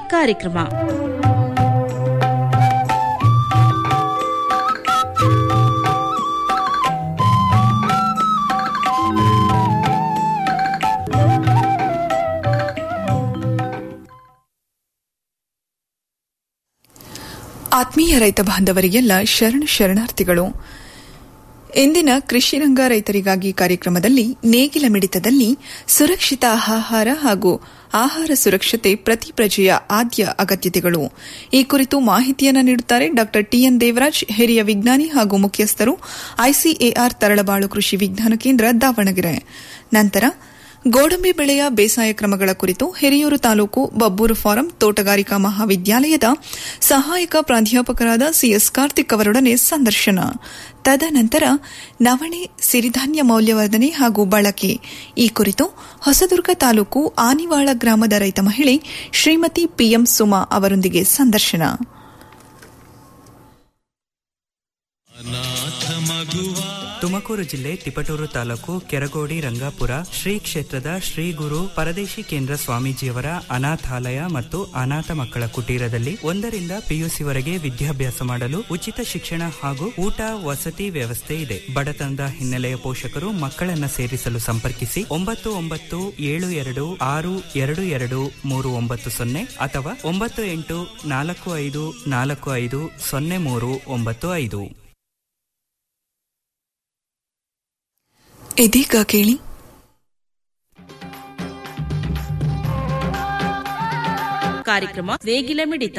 ಕಾರ್ಯಕ್ರಮ ಆತ್ಮೀಯ ರೈತ ಬಾಂಧವರಿಗೆಲ್ಲ ಶರಣ ಶರಣಾರ್ಥಿಗಳು ಇಂದಿನ ಕೃಷಿ ರಂಗ ರೈತರಿಗಾಗಿ ಕಾರ್ಯಕ್ರಮದಲ್ಲಿ ನೇಗಿಲ ಮಿಡಿತದಲ್ಲಿ ಸುರಕ್ಷಿತ ಆಹಾರ ಹಾಗೂ ಆಹಾರ ಸುರಕ್ಷತೆ ಪ್ರತಿ ಪ್ರಜೆಯ ಆದ್ಯ ಅಗತ್ಯತೆಗಳು ಈ ಕುರಿತು ಮಾಹಿತಿಯನ್ನು ನೀಡುತ್ತಾರೆ ಡಾ ಟಿಎನ್ ದೇವರಾಜ್ ಹಿರಿಯ ವಿಜ್ಞಾನಿ ಹಾಗೂ ಮುಖ್ಯಸ್ಥರು ಐಸಿಎಆರ್ ತರಳಬಾಳು ಕೃಷಿ ವಿಜ್ಞಾನ ಕೇಂದ್ರ ದಾವಣಗೆರೆ ನಂತರ ಗೋಡಂಬಿ ಬೆಳೆಯ ಬೇಸಾಯ ಕ್ರಮಗಳ ಕುರಿತು ಹಿರಿಯೂರು ತಾಲೂಕು ಬಬ್ಬೂರು ಫಾರಂ ತೋಟಗಾರಿಕಾ ಮಹಾವಿದ್ಯಾಲಯದ ಸಹಾಯಕ ಪ್ರಾಧ್ಯಾಪಕರಾದ ಸಿಎಸ್ ಕಾರ್ತಿಕ್ ಅವರೊಡನೆ ಸಂದರ್ಶನ ತದನಂತರ ನವಣೆ ಸಿರಿಧಾನ್ಯ ಮೌಲ್ಯವರ್ಧನೆ ಹಾಗೂ ಬಳಕೆ ಈ ಕುರಿತು ಹೊಸದುರ್ಗ ತಾಲೂಕು ಆನಿವಾಳ ಗ್ರಾಮದ ರೈತ ಮಹಿಳೆ ಶ್ರೀಮತಿ ಪಿಎಂ ಸುಮಾ ಅವರೊಂದಿಗೆ ಸಂದರ್ಶನ ತುಮಕೂರು ಜಿಲ್ಲೆ ತಿಪಟೂರು ತಾಲೂಕು ಕೆರಗೋಡಿ ರಂಗಾಪುರ ಶ್ರೀ ಕ್ಷೇತ್ರದ ಶ್ರೀ ಗುರು ಪರದೇಶಿ ಕೇಂದ್ರ ಸ್ವಾಮೀಜಿಯವರ ಅನಾಥಾಲಯ ಮತ್ತು ಅನಾಥ ಮಕ್ಕಳ ಕುಟೀರದಲ್ಲಿ ಒಂದರಿಂದ ಪಿಯುಸಿವರೆಗೆ ವಿದ್ಯಾಭ್ಯಾಸ ಮಾಡಲು ಉಚಿತ ಶಿಕ್ಷಣ ಹಾಗೂ ಊಟ ವಸತಿ ವ್ಯವಸ್ಥೆ ಇದೆ ಬಡತನದ ಹಿನ್ನೆಲೆಯ ಪೋಷಕರು ಮಕ್ಕಳನ್ನ ಸೇರಿಸಲು ಸಂಪರ್ಕಿಸಿ ಒಂಬತ್ತು ಒಂಬತ್ತು ಏಳು ಎರಡು ಆರು ಎರಡು ಎರಡು ಮೂರು ಒಂಬತ್ತು ಸೊನ್ನೆ ಅಥವಾ ಒಂಬತ್ತು ಎಂಟು ನಾಲ್ಕು ಐದು ನಾಲ್ಕು ಐದು ಸೊನ್ನೆ ಮೂರು ಒಂಬತ್ತು ಐದು ಇದೀಗ ಕೇಳಿ ಕಾರ್ಯಕ್ರಮ ನೇಗಿಲ ಮಿಡಿತ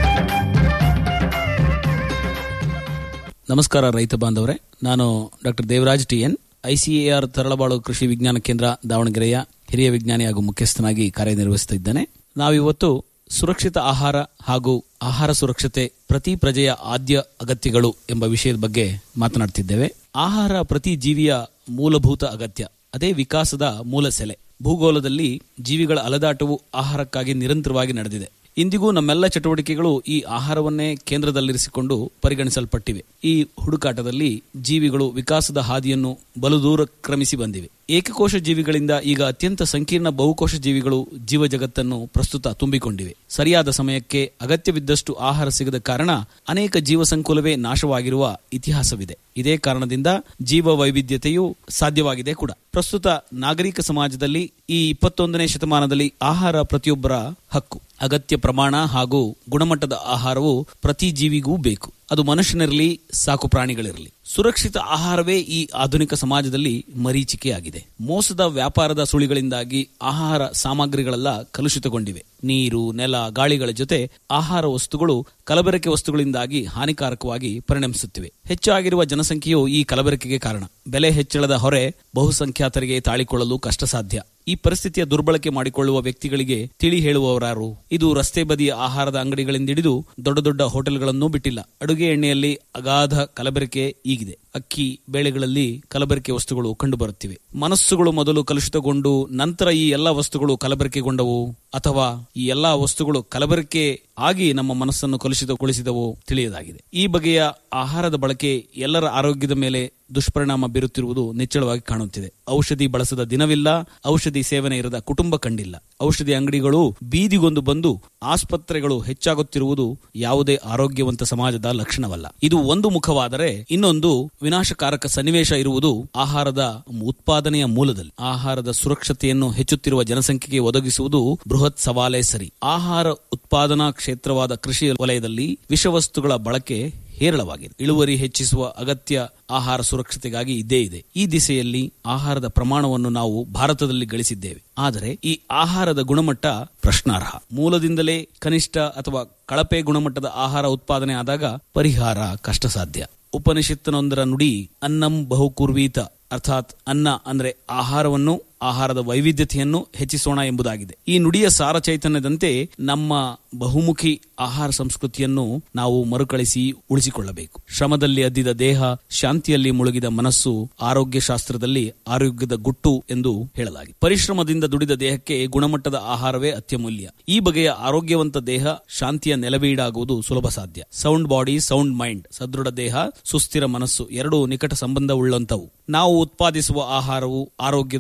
ನಮಸ್ಕಾರ ರೈತ ಬಾಂಧವರೇ ನಾನು doctor Devaraj T N ICAR Taralabalu ಕೃಷಿ ವಿಜ್ಞಾನ ಕೇಂದ್ರ ದಾವಣಗೆರೆಯ ಹಿರಿಯ ವಿಜ್ಞಾನಿ ಹಾಗೂ ಮುಖ್ಯಸ್ಥನಾಗಿ ಕಾರ್ಯನಿರ್ವಹಿಸುತ್ತಿದ್ದೇನೆ ನಾವಿವತ್ತು ಸುರಕ್ಷಿತ ಆಹಾರ ಹಾಗೂ ಆಹಾರ ಸುರಕ್ಷತೆ ಪ್ರತಿ ಪ್ರಜೆಯ ಆದ್ಯ ಅಗತ್ಯಗಳು ಎಂಬ ವಿಷಯದ ಬಗ್ಗೆ ಮಾತನಾಡ್ತಿದ್ದೇವೆ ಆಹಾರ ಪ್ರತಿ ಜೀವಿಯ ಮೂಲಭೂತ ಅಗತ್ಯ ಅದೇ ವಿಕಾಸದ ಮೂಲ ಸೆಲೆ ಭೂಗೋಳದಲ್ಲಿ ಜೀವಿಗಳ ಅಲದಾಟವು ಆಹಾರಕ್ಕಾಗಿ ನಿರಂತರವಾಗಿ ನಡೆದಿದೆ ಇಂದಿಗೂ ನಮ್ಮೆಲ್ಲ ಚಟುವಟಿಕೆಗಳು ಈ ಆಹಾರವನ್ನೇ ಕೇಂದ್ರದಲ್ಲಿರಿಸಿಕೊಂಡು ಪರಿಗಣಿಸಲ್ಪಟ್ಟಿವೆ ಈ ಹುಡುಕಾಟದಲ್ಲಿ ಜೀವಿಗಳು ವಿಕಾಸದ ಹಾದಿಯನ್ನು ಬಲು ದೂರ ಕ್ರಮಿಸಿ ಬಂದಿವೆ ಏಕಕೋಶ ಜೀವಿಗಳಿಂದ ಈಗ ಅತ್ಯಂತ ಸಂಕೀರ್ಣ ಬಹುಕೋಶ ಜೀವಿಗಳು ಜೀವ ಜಗತ್ತನ್ನು ಪ್ರಸ್ತುತ ತುಂಬಿಕೊಂಡಿವೆ ಸರಿಯಾದ ಸಮಯಕ್ಕೆ ಅಗತ್ಯವಿದ್ದಷ್ಟು ಆಹಾರ ಸಿಗದ ಕಾರಣ ಅನೇಕ ಜೀವ ಸಂಕುಲವೇ ನಾಶವಾಗಿರುವ ಇತಿಹಾಸವಿದೆ ಇದೇ ಕಾರಣದಿಂದ ಜೀವ ವೈವಿಧ್ಯತೆಯು ಸಾಧ್ಯವಾಗಿದೆ ಕೂಡ ಪ್ರಸ್ತುತ ನಾಗರಿಕ ಸಮಾಜದಲ್ಲಿ ಈ ಇಪ್ಪತ್ತೊಂದನೇ ಶತಮಾನದಲ್ಲಿ ಆಹಾರ ಪ್ರತಿಯೊಬ್ಬರ ಹಕ್ಕು ಅಗತ್ಯ ಪ್ರಮಾಣ ಹಾಗೂ ಗುಣಮಟ್ಟದ ಆಹಾರವು ಪ್ರತಿ ಜೀವಿಗೂ ಬೇಕು ಅದು ಮನುಷ್ಯನಿರಲಿ ಸಾಕು ಪ್ರಾಣಿಗಳಿರಲಿ ಸುರಕ್ಷಿತ ಆಹಾರವೇ ಈ ಆಧುನಿಕ ಸಮಾಜದಲ್ಲಿ ಮರೀಚಿಕೆಯಾಗಿದೆ ಮೋಸದ ವ್ಯಾಪಾರದ ಸುಳಿಗಳಿಂದಾಗಿ ಆಹಾರ ಸಾಮಗ್ರಿಗಳೆಲ್ಲ ಕಲುಷಿತಗೊಂಡಿವೆ ನೀರು ನೆಲ ಗಾಳಿಗಳ ಜೊತೆ ಆಹಾರ ವಸ್ತುಗಳು ಕಲಬೆರಕೆ ವಸ್ತುಗಳಿಂದಾಗಿ ಹಾನಿಕಾರಕವಾಗಿ ಪರಿಣಮಿಸುತ್ತಿವೆ ಹೆಚ್ಚಾಗಿರುವ ಜನಸಂಖ್ಯೆಯು ಈ ಕಲಬೆರಕೆಗೆ ಕಾರಣ ಬೆಲೆ ಹೆಚ್ಚಳದ ಹೊರೆ ಬಹುಸಂಖ್ಯಾತರಿಗೆ ತಾಳಿಕೊಳ್ಳಲು ಕಷ್ಟ ಸಾಧ್ಯ ಈ ಪರಿಸ್ಥಿತಿಯ ದುರ್ಬಳಕೆ ಮಾಡಿಕೊಳ್ಳುವ ವ್ಯಕ್ತಿಗಳಿಗೆ ತಿಳಿ ಹೇಳುವವರಾರು ಇದು ರಸ್ತೆ ಬದಿಯ ಆಹಾರದ ಅಂಗಡಿಗಳಿಂದ ಹಿಡಿದು ದೊಡ್ಡ ದೊಡ್ಡ ಹೋಟೆಲ್ಗಳನ್ನೂ ಬಿಟ್ಟಿಲ್ಲ ಅಡುಗೆ ಎಣ್ಣೆಯಲ್ಲಿ ಅಗಾಧ ಕಲಬೆರಕೆ ಈಗಿದೆ ಅಕ್ಕಿ ಬೇಳೆಗಳಲ್ಲಿ ಕಲಬೆರಕೆ ವಸ್ತುಗಳು ಕಂಡುಬರುತ್ತಿವೆ ಮನಸ್ಸುಗಳು ಮೊದಲು ಕಲುಷಿತಗೊಂಡು ನಂತರ ಈ ಎಲ್ಲಾ ವಸ್ತುಗಳು ಕಲಬೆರಕೆಗೊಂಡವು ಅಥವಾ ಈ ಎಲ್ಲಾ ವಸ್ತುಗಳು ಕಲಬೆರಕೆ ಆಗಿ ನಮ್ಮ ಮನಸ್ಸನ್ನು ಕಲುಷಿತಗೊಳಿಸಿದವು ತಿಳಿಯದಾಗಿದೆ ಈ ಬಗೆಯ ಆಹಾರದ ಬಳಕೆ ಎಲ್ಲರ ಆರೋಗ್ಯದ ಮೇಲೆ ದುಷ್ಪರಿಣಾಮ ಬೀರುತ್ತಿರುವುದು ನಿಚ್ಚಳವಾಗಿ ಕಾಣುತ್ತಿದೆ ಔಷಧಿ ಬಳಸದ ದಿನವಿಲ್ಲ ಔಷಧಿ ಸೇವನೆ ಇರದ ಕುಟುಂಬ ಕಂಡಿಲ್ಲ ಔಷಧಿ ಅಂಗಡಿಗಳು ಬೀದಿಗೊಂದು ಬಂದು ಆಸ್ಪತ್ರೆಗಳು ಹೆಚ್ಚಾಗುತ್ತಿರುವುದು ಯಾವುದೇ ಆರೋಗ್ಯವಂತ ಸಮಾಜದ ಲಕ್ಷಣವಲ್ಲ ಇದು ಒಂದು ಮುಖವಾದರೆ ಇನ್ನೊಂದು ವಿನಾಶಕಾರಕ ಸನ್ನಿವೇಶ ಇರುವುದು ಆಹಾರದ ಉತ್ಪಾದನೆಯ ಮೂಲದಲ್ಲಿ ಆಹಾರದ ಸುರಕ್ಷತೆಯನ್ನು ಹೆಚ್ಚುತ್ತಿರುವ ಜನಸಂಖ್ಯೆಗೆ ಒದಗಿಸುವುದು ಬೃಹತ್ ಸವಾಲೇ ಸರಿ ಆಹಾರ ಉತ್ಪಾದನಾ ಕ್ಷೇತ್ರವಾದ ಕೃಷಿ ವಲಯದಲ್ಲಿ ವಿಷವಸ್ತುಗಳ ಬಳಕೆ ಹೇರಳವಾಗಿದೆ ಇಳುವರಿ ಹೆಚ್ಚಿಸುವ ಅಗತ್ಯ ಆಹಾರ ಸುರಕ್ಷತೆಗಾಗಿ ಇದ್ದೇ ಇದೆ ಈ ದಿಸೆಯಲ್ಲಿ ಆಹಾರದ ಪ್ರಮಾಣವನ್ನು ನಾವು ಭಾರತದಲ್ಲಿ ಗಳಿಸಿದ್ದೇವೆ ಆದರೆ ಈ ಆಹಾರದ ಗುಣಮಟ್ಟ ಪ್ರಶ್ನಾರ್ಹ ಮೂಲದಿಂದಲೇ ಕನಿಷ್ಠ ಅಥವಾ ಕಳಪೆ ಗುಣಮಟ್ಟದ ಆಹಾರ ಉತ್ಪಾದನೆ ಆದಾಗ ಪರಿಹಾರ ಕಷ್ಟ ಸಾಧ್ಯ ಉಪನಿಷತ್ತಿನೊಂದರ ನುಡಿ ಅನ್ನಂ ಬಹುಕುರ್ವೀತ ಅರ್ಥಾತ್ ಅನ್ನ ಅಂದ್ರೆ ಆಹಾರವನ್ನು ಆಹಾರದ ವೈವಿಧ್ಯತೆಯನ್ನು ಹೆಚ್ಚಿಸೋಣ ಎಂಬುದಾಗಿದೆ ಈ ನುಡಿಯ ಸಾರ ಚೈತನ್ಯದಂತೆ ನಮ್ಮ ಬಹುಮುಖಿ ಆಹಾರ ಸಂಸ್ಕೃತಿಯನ್ನು ನಾವು ಮರುಕಳಿಸಿ ಉಳಿಸಿಕೊಳ್ಳಬೇಕು ಶ್ರಮದಲ್ಲಿ ಅದ್ದಿದ ದೇಹ ಶಾಂತಿಯಲ್ಲಿ ಮುಳುಗಿದ ಮನಸ್ಸು ಆರೋಗ್ಯ ಶಾಸ್ತ್ರದಲ್ಲಿ ಆರೋಗ್ಯದ ಗುಟ್ಟು ಎಂದು ಹೇಳಲಾಗಿದೆ ಪರಿಶ್ರಮದಿಂದ ದುಡಿದ ದೇಹಕ್ಕೆ ಗುಣಮಟ್ಟದ ಆಹಾರವೇ ಅತ್ಯಮೂಲ್ಯ ಈ ಬಗೆಯ ಆರೋಗ್ಯವಂತ ದೇಹ ಶಾಂತಿಯ ನೆಲವೀಡಾಗುವುದು ಸುಲಭ ಸಾಧ್ಯ ಸೌಂಡ್ ಬಾಡಿ ಸೌಂಡ್ ಮೈಂಡ್ ಸದೃಢ ದೇಹ ಸುಸ್ಥಿರ ಮನಸ್ಸು ಎರಡೂ ನಿಕಟ ಸಂಬಂಧವುಳ್ಳಂತವು ನಾವು ಉತ್ಪಾದಿಸುವ ಆಹಾರವು ಆರೋಗ್ಯದ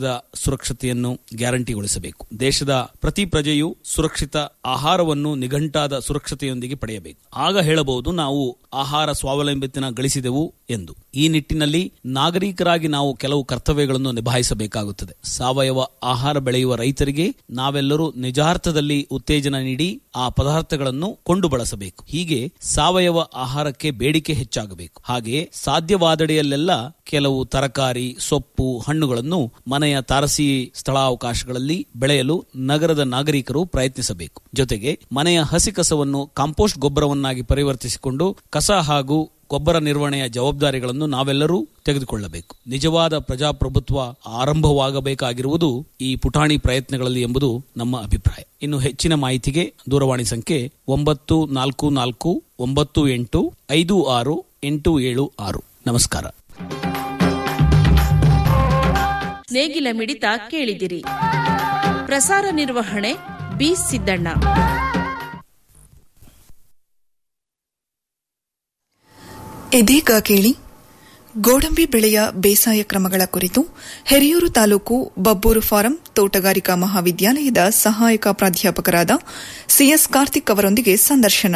ಸುರಕ್ಷತೆಯನ್ನು ಗ್ಯಾರಂಟಿಗೊಳಿಸಬೇಕು ದೇಶದ ಪ್ರತಿ ಪ್ರಜೆಯು ಸುರಕ್ಷಿತ ಆಹಾರವನ್ನು ನಿಘಂಟಾದ ಸುರಕ್ಷತೆಯೊಂದಿಗೆ ಪಡೆಯಬೇಕು ಆಗ ಹೇಳಬಹುದು ನಾವು ಆಹಾರ ಸ್ವಾವಲಂಬಿತನ ಗಳಿಸಿದೆವು ಎಂದು ಈ ನಿಟ್ಟಿನಲ್ಲಿ ನಾಗರಿಕರಾಗಿ ನಾವು ಕೆಲವು ಕರ್ತವ್ಯಗಳನ್ನು ನಿಭಾಯಿಸಬೇಕಾಗುತ್ತದೆ ಸಾವಯವ ಆಹಾರ ಬೆಳೆಯುವ ರೈತರಿಗೆ ನಾವೆಲ್ಲರೂ ನಿಜಾರ್ಥದಲ್ಲಿ ಉತ್ತೇಜನ ನೀಡಿ ಆ ಪದಾರ್ಥಗಳನ್ನು ಕೊಂಡು ಬಳಸಬೇಕು ಹೀಗೆ ಸಾವಯವ ಆಹಾರಕ್ಕೆ ಬೇಡಿಕೆ ಹೆಚ್ಚಾಗಬೇಕು ಹಾಗೆಯೇ ಸಾಧ್ಯವಾದಡೆಯಲ್ಲೆಲ್ಲ ಕೆಲವು ತರಕಾರಿ ಸೊಪ್ಪು ಹಣ್ಣುಗಳನ್ನು ಮನೆಯ ತಾರಸಿ ಸ್ಥಳಾವಕಾಶಗಳಲ್ಲಿ ಬೆಳೆಯಲು ನಗರದ ನಾಗರಿಕರು ಪ್ರಯತ್ನಿಸಬೇಕು ಜೊತೆಗೆ ಮನೆಯ ಹಸಿ ಕಸವನ್ನು ಕಾಂಪೋಸ್ಟ್ ಗೊಬ್ಬರವನ್ನಾಗಿ ಪರಿವರ್ತಿಸಿಕೊಂಡು ಕಸ ಹಾಗೂ ಗೊಬ್ಬರ ನಿರ್ವಹಣೆಯ ಜವಾಬ್ದಾರಿಗಳನ್ನು ನಾವೆಲ್ಲರೂ ತೆಗೆದುಕೊಳ್ಳಬೇಕು ನಿಜವಾದ ಪ್ರಜಾಪ್ರಭುತ್ವ ಆರಂಭವಾಗಬೇಕಾಗಿರುವುದು ಈ ಪುಟಾಣಿ ಪ್ರಯತ್ನಗಳಲ್ಲಿ ಎಂಬುದು ನಮ್ಮ ಅಭಿಪ್ರಾಯ ಇನ್ನು ಹೆಚ್ಚಿನ ಮಾಹಿತಿಗೆ ದೂರವಾಣಿ ಸಂಖ್ಯೆ ಒಂಬತ್ತು ನಾಲ್ಕು ನಾಲ್ಕು ಒಂಬತ್ತು ಎಂಟು ಐದು ಆರು ಎಂಟು ಏಳು ಆರು ನಮಸ್ಕಾರ ನೇಗಿಲ ಮಿಡಿತ ಕೇಳಿದಿರಿ ಪ್ರಸಾರ ನಿರ್ವಹಣೆ ಬಿ ಸಿದ್ದಣ್ಣ ಇದೀಗ ಕೇಳಿ ಗೋಡಂಬಿ ಬೆಳೆಯ ಬೇಸಾಯ ಕ್ರಮಗಳ ಕುರಿತು ಹಿರಿಯೂರು ತಾಲೂಕು ಬಬ್ಬೂರು ಫಾರಂ ತೋಟಗಾರಿಕಾ ಮಹಾವಿದ್ಯಾಲಯದ ಸಹಾಯಕ ಪ್ರಾಧ್ಯಾಪಕರಾದ ಸಿಎಸ್ ಕಾರ್ತಿಕ್ ಅವರೊಂದಿಗೆ ಸಂದರ್ಶನ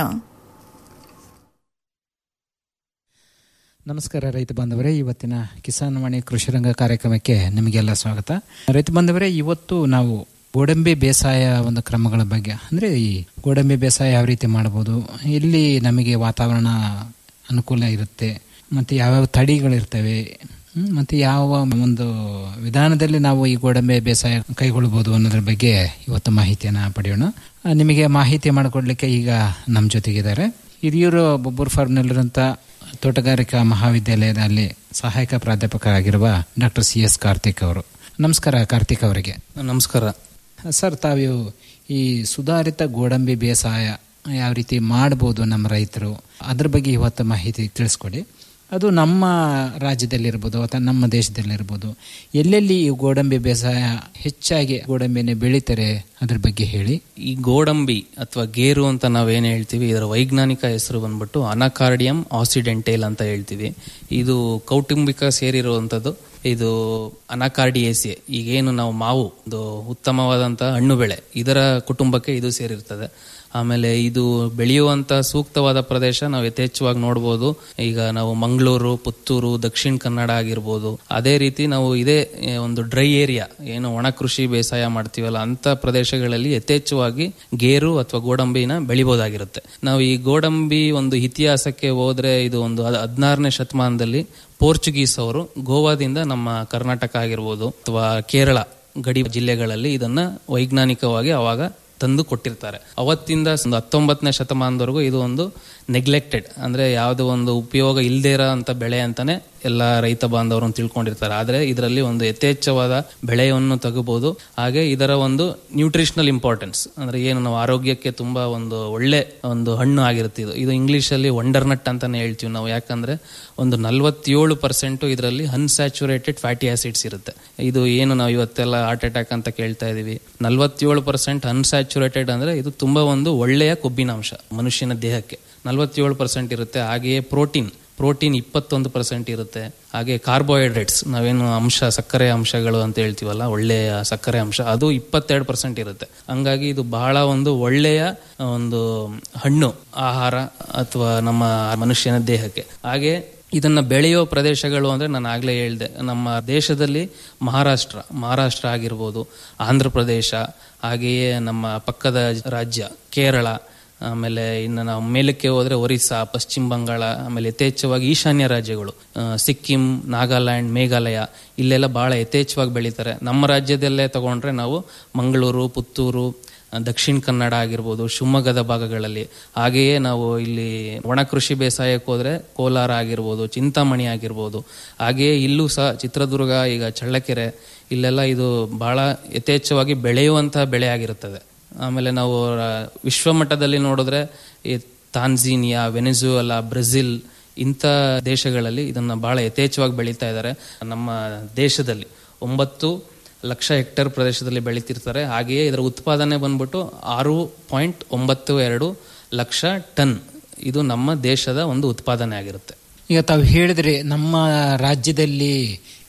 ನಮಸ್ಕಾರ ರೈತ ಬಾಂಧವರೇ ಇವತ್ತಿನ ಕಿಸಾನ್ ವಾಣಿ ಕೃಷಿ ರಂಗ ಕಾರ್ಯಕ್ರಮಕ್ಕೆ ನಿಮಗೆಲ್ಲ ಸ್ವಾಗತ ರೈತ ಬಾಂಧವರೇ ಇವತ್ತು ನಾವು ಗೋಡಂಬಿ ಬೇಸಾಯ ಒಂದು ಕ್ರಮಗಳ ಬಗ್ಗೆ ಅಂದ್ರೆ ಈ ಗೋಡಂಬಿ ಬೇಸಾಯ ಯಾವ ರೀತಿ ಮಾಡಬಹುದು ಎಲ್ಲಿ ನಮಗೆ ವಾತಾವರಣ ಅನುಕೂಲ ಇರುತ್ತೆ ಮತ್ತೆ ಯಾವ್ಯಾವ ತಳಿಗಳಿರ್ತವೆ ಹ್ಮ್, ಮತ್ತೆ ಯಾವ ಒಂದು ವಿಧಾನದಲ್ಲಿ ನಾವು ಈ ಗೋಡಂಬಿ ಬೇಸಾಯ ಕೈಗೊಳ್ಳಬಹುದು ಅನ್ನೋದ್ರ ಬಗ್ಗೆ ಇವತ್ತು ಮಾಹಿತಿಯನ್ನ ಪಡೆಯೋಣ ಆ, ನಿಮಗೆ ಮಾಹಿತಿ ಮಾಡಿಕೊಡ್ಲಿಕ್ಕೆ ಈಗ ನಮ್ಮ ಜೊತೆಗಿದ್ದಾರೆ ಹಿರಿಯೂರು ಬೊಬ್ಬೂರ್ ಫಾರ್ಮ್ನಲ್ಲಿರುವಂತ ತೋಟಗಾರಿಕಾ ಮಹಾವಿದ್ಯಾಲಯದಲ್ಲಿ ಸಹಾಯಕ ಪ್ರಾಧ್ಯಾಪಕರಾಗಿರುವ ಡಾಕ್ಟರ್ ಸಿ ಎಸ್ ಕಾರ್ತಿಕ್ ಅವರು ನಮಸ್ಕಾರ ಕಾರ್ತಿಕ್ ಅವರಿಗೆ ನಮಸ್ಕಾರ ಸರ್ ತಾವು ಈ ಸುಧಾರಿತ ಗೋಡಂಬಿ ಬೇಸಾಯ ಯಾವ ರೀತಿ ಮಾಡ್ಬೋದು ನಮ್ಮ ರೈತರು ಅದ್ರ ಬಗ್ಗೆ ಇವತ್ತು ಮಾಹಿತಿ ತಿಳಿಸ್ಕೊಡಿ ಅದು ನಮ್ಮ ರಾಜ್ಯದಲ್ಲಿರ್ಬೋದು ಅಥವಾ ನಮ್ಮ ದೇಶದಲ್ಲಿರ್ಬೋದು ಎಲ್ಲೆಲ್ಲಿ ಈ ಗೋಡಂಬಿ ಬೇಸಾಯ ಹೆಚ್ಚಾಗಿ ಗೋಡಂಬಿನ ಬೆಳೀತಾರೆ ಅದ್ರ ಬಗ್ಗೆ ಹೇಳಿ ಈ ಗೋಡಂಬಿ ಅಥವಾ ಗೇರು ಅಂತ ನಾವೇನು ಹೇಳ್ತೀವಿ ಇದರ ವೈಜ್ಞಾನಿಕ ಹೆಸರು ಬಂದ್ಬಿಟ್ಟು ಅನಕಾರ್ಡಿಯಂ ಆಸಿಡೆಂಟೇಲ್ ಅಂತ ಹೇಳ್ತೀವಿ ಇದು ಕೌಟುಂಬಿಕ ಸೇರಿರುವಂಥದ್ದು ಇದು ಅನಕಾರ್ಡಿಯೇಸಿಯೆ ಈಗೇನು ನಾವು ಮಾವು ಒಂದು ಉತ್ತಮವಾದಂಥ ಹಣ್ಣು ಬೆಳೆ ಇದರ ಕುಟುಂಬಕ್ಕೆ ಇದು ಸೇರಿರ್ತದೆ ಆಮೇಲೆ ಇದು ಬೆಳೆಯುವಂತ ಸೂಕ್ತವಾದ ಪ್ರದೇಶ ನಾವು ಯಥೇಚ್ಛವಾಗಿ ನೋಡ್ಬೋದು ಈಗ ನಾವು ಮಂಗಳೂರು ಪುತ್ತೂರು ದಕ್ಷಿಣ ಕನ್ನಡ ಆಗಿರ್ಬೋದು ಅದೇ ರೀತಿ ನಾವು ಇದೇ ಏ, ಒಂದು ಡ್ರೈ ಏರಿಯಾ ಏನು ಒಣ ಕೃಷಿ ಬೇಸಾಯ ಮಾಡ್ತೀವಲ್ಲ ಅಂತ ಪ್ರದೇಶಗಳಲ್ಲಿ ಯಥೇಚ್ಛವಾಗಿ ಗೇರು ಅಥವಾ ಗೋಡಂಬಿನ ಬೆಳಿಬೋದಾಗಿರುತ್ತೆ ನಾವು ಈ ಗೋಡಂಬಿ ಒಂದು ಇತಿಹಾಸಕ್ಕೆ ಹೋದ್ರೆ ಇದು ಒಂದು ಹದ್- ಹದಿನಾರನೇ ಶತಮಾನದಲ್ಲಿ ಪೋರ್ಚುಗೀಸ್ ಅವರು ಗೋವಾದಿಂದ ನಮ್ಮ ಕರ್ನಾಟಕ ಆಗಿರ್ಬೋದು ಅಥವಾ ಕೇರಳ ಗಡಿ ಜಿಲ್ಲೆಗಳಲ್ಲಿ ಇದನ್ನ ವೈಜ್ಞಾನಿಕವಾಗಿ ಅವಾಗ ತಂದು ಕೊಟ್ಟಿರ್ತಾರೆ ಅವತ್ತಿಂದ ಒಂದು ಹತ್ತೊಂಬತ್ತನೇ ಶತಮಾನದವರೆಗೂ ಇದು ಒಂದು ನೆಗ್ಲೆಕ್ಟೆಡ್ ಅಂದ್ರೆ ಯಾವುದೋ ಒಂದು ಉಪಯೋಗ ಇಲ್ಲದೇ ಇರೋ ಅಂತ ಬೆಳೆ ಅಂತಾನೆ ಎಲ್ಲ ರೈತ ಬಾಂಧವರು ತಿಳ್ಕೊಂಡಿರ್ತಾರೆ ಆದ್ರೆ ಇದರಲ್ಲಿ ಒಂದು ಯಥೇಚ್ಛವಾದ ಬೆಳೆಯನ್ನು ತಗೋಬಹುದು ಹಾಗೆ ಇದರ ಒಂದು ನ್ಯೂಟ್ರಿಷನಲ್ ಇಂಪಾರ್ಟೆನ್ಸ್ ಅಂದ್ರೆ ಏನು ನಾವು ಆರೋಗ್ಯಕ್ಕೆ ತುಂಬಾ ಒಂದು ಒಳ್ಳೆ ಒಂದು ಹಣ್ಣು ಆಗಿರುತ್ತೆ ಇದು ಇದು ಇಂಗ್ಲಿಷ್ ಅಲ್ಲಿ ವಂಡರ್ ನಟ್ ಅಂತಾನೆ ಹೇಳ್ತೀವಿ ನಾವು ಯಾಕಂದ್ರೆ ಒಂದು ನಲವತ್ತೇಳು ಪರ್ಸೆಂಟ್ ಇದರಲ್ಲಿ ಅನ್ಸ್ಯಾಚುರೇಟೆಡ್ ಫ್ಯಾಟಿ ಆಸಿಡ್ಸ್ ಇರುತ್ತೆ ಇದು ಏನು ನಾವು ಇವತ್ತೆಲ್ಲ ಹಾರ್ಟ್ ಅಟ್ಯಾಕ್ ಅಂತ ಕೇಳ್ತಾ ಇದೀವಿ ನಲವತ್ತೇಳು ಪರ್ಸೆಂಟ್ ಅನ್ಸ್ಯಾಚುರೇಟೆಡ್ ಅಂದ್ರೆ ಇದು ತುಂಬಾ ಒಂದು ಒಳ್ಳೆಯ ಕೊಬ್ಬಿನಾಂಶ ಮನುಷ್ಯನ ದೇಹಕ್ಕೆ ನಲವತ್ತೇಳು ಪರ್ಸೆಂಟ್ ಇರುತ್ತೆ ಹಾಗೆಯೇ ಪ್ರೋಟೀನ್ ಪ್ರೋಟೀನ್ ಇಪ್ಪತ್ತೊಂದು ಪರ್ಸೆಂಟ್ ಇರುತ್ತೆ ಹಾಗೆ ಕಾರ್ಬೋಹೈಡ್ರೇಟ್ಸ್ ನಾವೇನು ಅಂಶ ಸಕ್ಕರೆ ಅಂಶಗಳು ಅಂತ ಹೇಳ್ತೀವಲ್ಲ ಒಳ್ಳೆಯ ಸಕ್ಕರೆ ಅಂಶ ಅದು ಇಪ್ಪತ್ತೆರಡು ಪರ್ಸೆಂಟ್ ಇರುತ್ತೆ ಹಂಗಾಗಿ ಇದು ಬಹಳ ಒಂದು ಒಳ್ಳೆಯ ಒಂದು ಹಣ್ಣು ಆಹಾರ ಅಥವಾ ನಮ್ಮ ಮನುಷ್ಯನ ದೇಹಕ್ಕೆ ಹಾಗೆ ಇದನ್ನ ಬೆಳೆಯೋ ಪ್ರದೇಶಗಳು ಅಂದ್ರೆ ನಾನು ಆಗ್ಲೇ ಹೇಳ್ದೆ ನಮ್ಮ ದೇಶದಲ್ಲಿ ಮಹಾರಾಷ್ಟ್ರ ಮಹಾರಾಷ್ಟ್ರ ಆಗಿರ್ಬೋದು ಆಂಧ್ರ ಪ್ರದೇಶ ಹಾಗೆಯೇ ನಮ್ಮ ಪಕ್ಕದ ರಾಜ್ಯ ಕೇರಳ ಆಮೇಲೆ ಇನ್ನು ನಾವು ಮೇಲಕ್ಕೆ ಹೋದ್ರೆ ಒರಿಸ್ಸಾ ಪಶ್ಚಿಮ ಬಂಗಾಳ ಆಮೇಲೆ ಯಥೇಚ್ಛವಾಗಿ ಈಶಾನ್ಯ ರಾಜ್ಯಗಳು ಆ, ಸಿಕ್ಕಿಂ ನಾಗಾಲ್ಯಾಂಡ್ ಮೇಘಾಲಯ ಇಲ್ಲೆಲ್ಲ ಬಹಳ ಯಥೇಚ್ಛವಾಗಿ ಬೆಳೀತಾರೆ ನಮ್ಮ ರಾಜ್ಯದಲ್ಲೇ ತಗೊಂಡ್ರೆ ನಾವು ಮಂಗಳೂರು ಪುತ್ತೂರು ಆ, ದಕ್ಷಿಣ ಕನ್ನಡ ಆಗಿರ್ಬೋದು ಶಿವಮೊಗ್ಗದ ಭಾಗಗಳಲ್ಲಿ ಹಾಗೆಯೇ ನಾವು ಇಲ್ಲಿ ಒಣ ಕೃಷಿ ಬೇಸಾಯಕ್ಕೆ ಹೋದ್ರೆ ಕೋಲಾರ ಆಗಿರ್ಬೋದು ಚಿಂತಾಮಣಿ ಆಗಿರ್ಬೋದು ಹಾಗೆಯೇ ಇಲ್ಲೂ ಸಹ ಚಿತ್ರದುರ್ಗ ಈಗ ಚಳ್ಳಕೆರೆ ಇಲ್ಲೆಲ್ಲ ಇದು ಬಹಳ ಯಥೇಚ್ಛವಾಗಿ ಬೆಳೆಯುವಂತಹ ಬೆಳೆ ಆಗಿರುತ್ತದೆ ಆಮೇಲೆ ನಾವು ಆ, ವಿಶ್ವ ಮಟ್ಟದಲ್ಲಿ ನೋಡಿದ್ರೆ ಈ ತಾನ್ಝೀನಿಯಾ ವೆನೆಜುಯಲಾ ಬ್ರೆಜಿಲ್ ಇಂಥ ದೇಶಗಳಲ್ಲಿ ಇದನ್ನ ಬಹಳ ಯಥೇಚ್ಛವಾಗಿ ಬೆಳೀತಾ ಇದ್ದಾರೆ ನಮ್ಮ ದೇಶದಲ್ಲಿ ಒಂಬತ್ತು ಲಕ್ಷ ಹೆಕ್ಟೇರ್ ಪ್ರದೇಶದಲ್ಲಿ ಬೆಳೀತಿರ್ತಾರೆ ಹಾಗೆಯೇ ಇದರ ಉತ್ಪಾದನೆ ಬಂದ್ಬಿಟ್ಟು ಆರು ಪಾಯಿಂಟ್ ಒಂಬತ್ತು ಎರಡು ಲಕ್ಷ ಟನ್ ಇದು ನಮ್ಮ ದೇಶದ ಒಂದು ಉತ್ಪಾದನೆ ಆಗಿರುತ್ತೆ ಈಗ ತಾವು ಹೇಳಿದ್ರಿ ನಮ್ಮ ರಾಜ್ಯದಲ್ಲಿ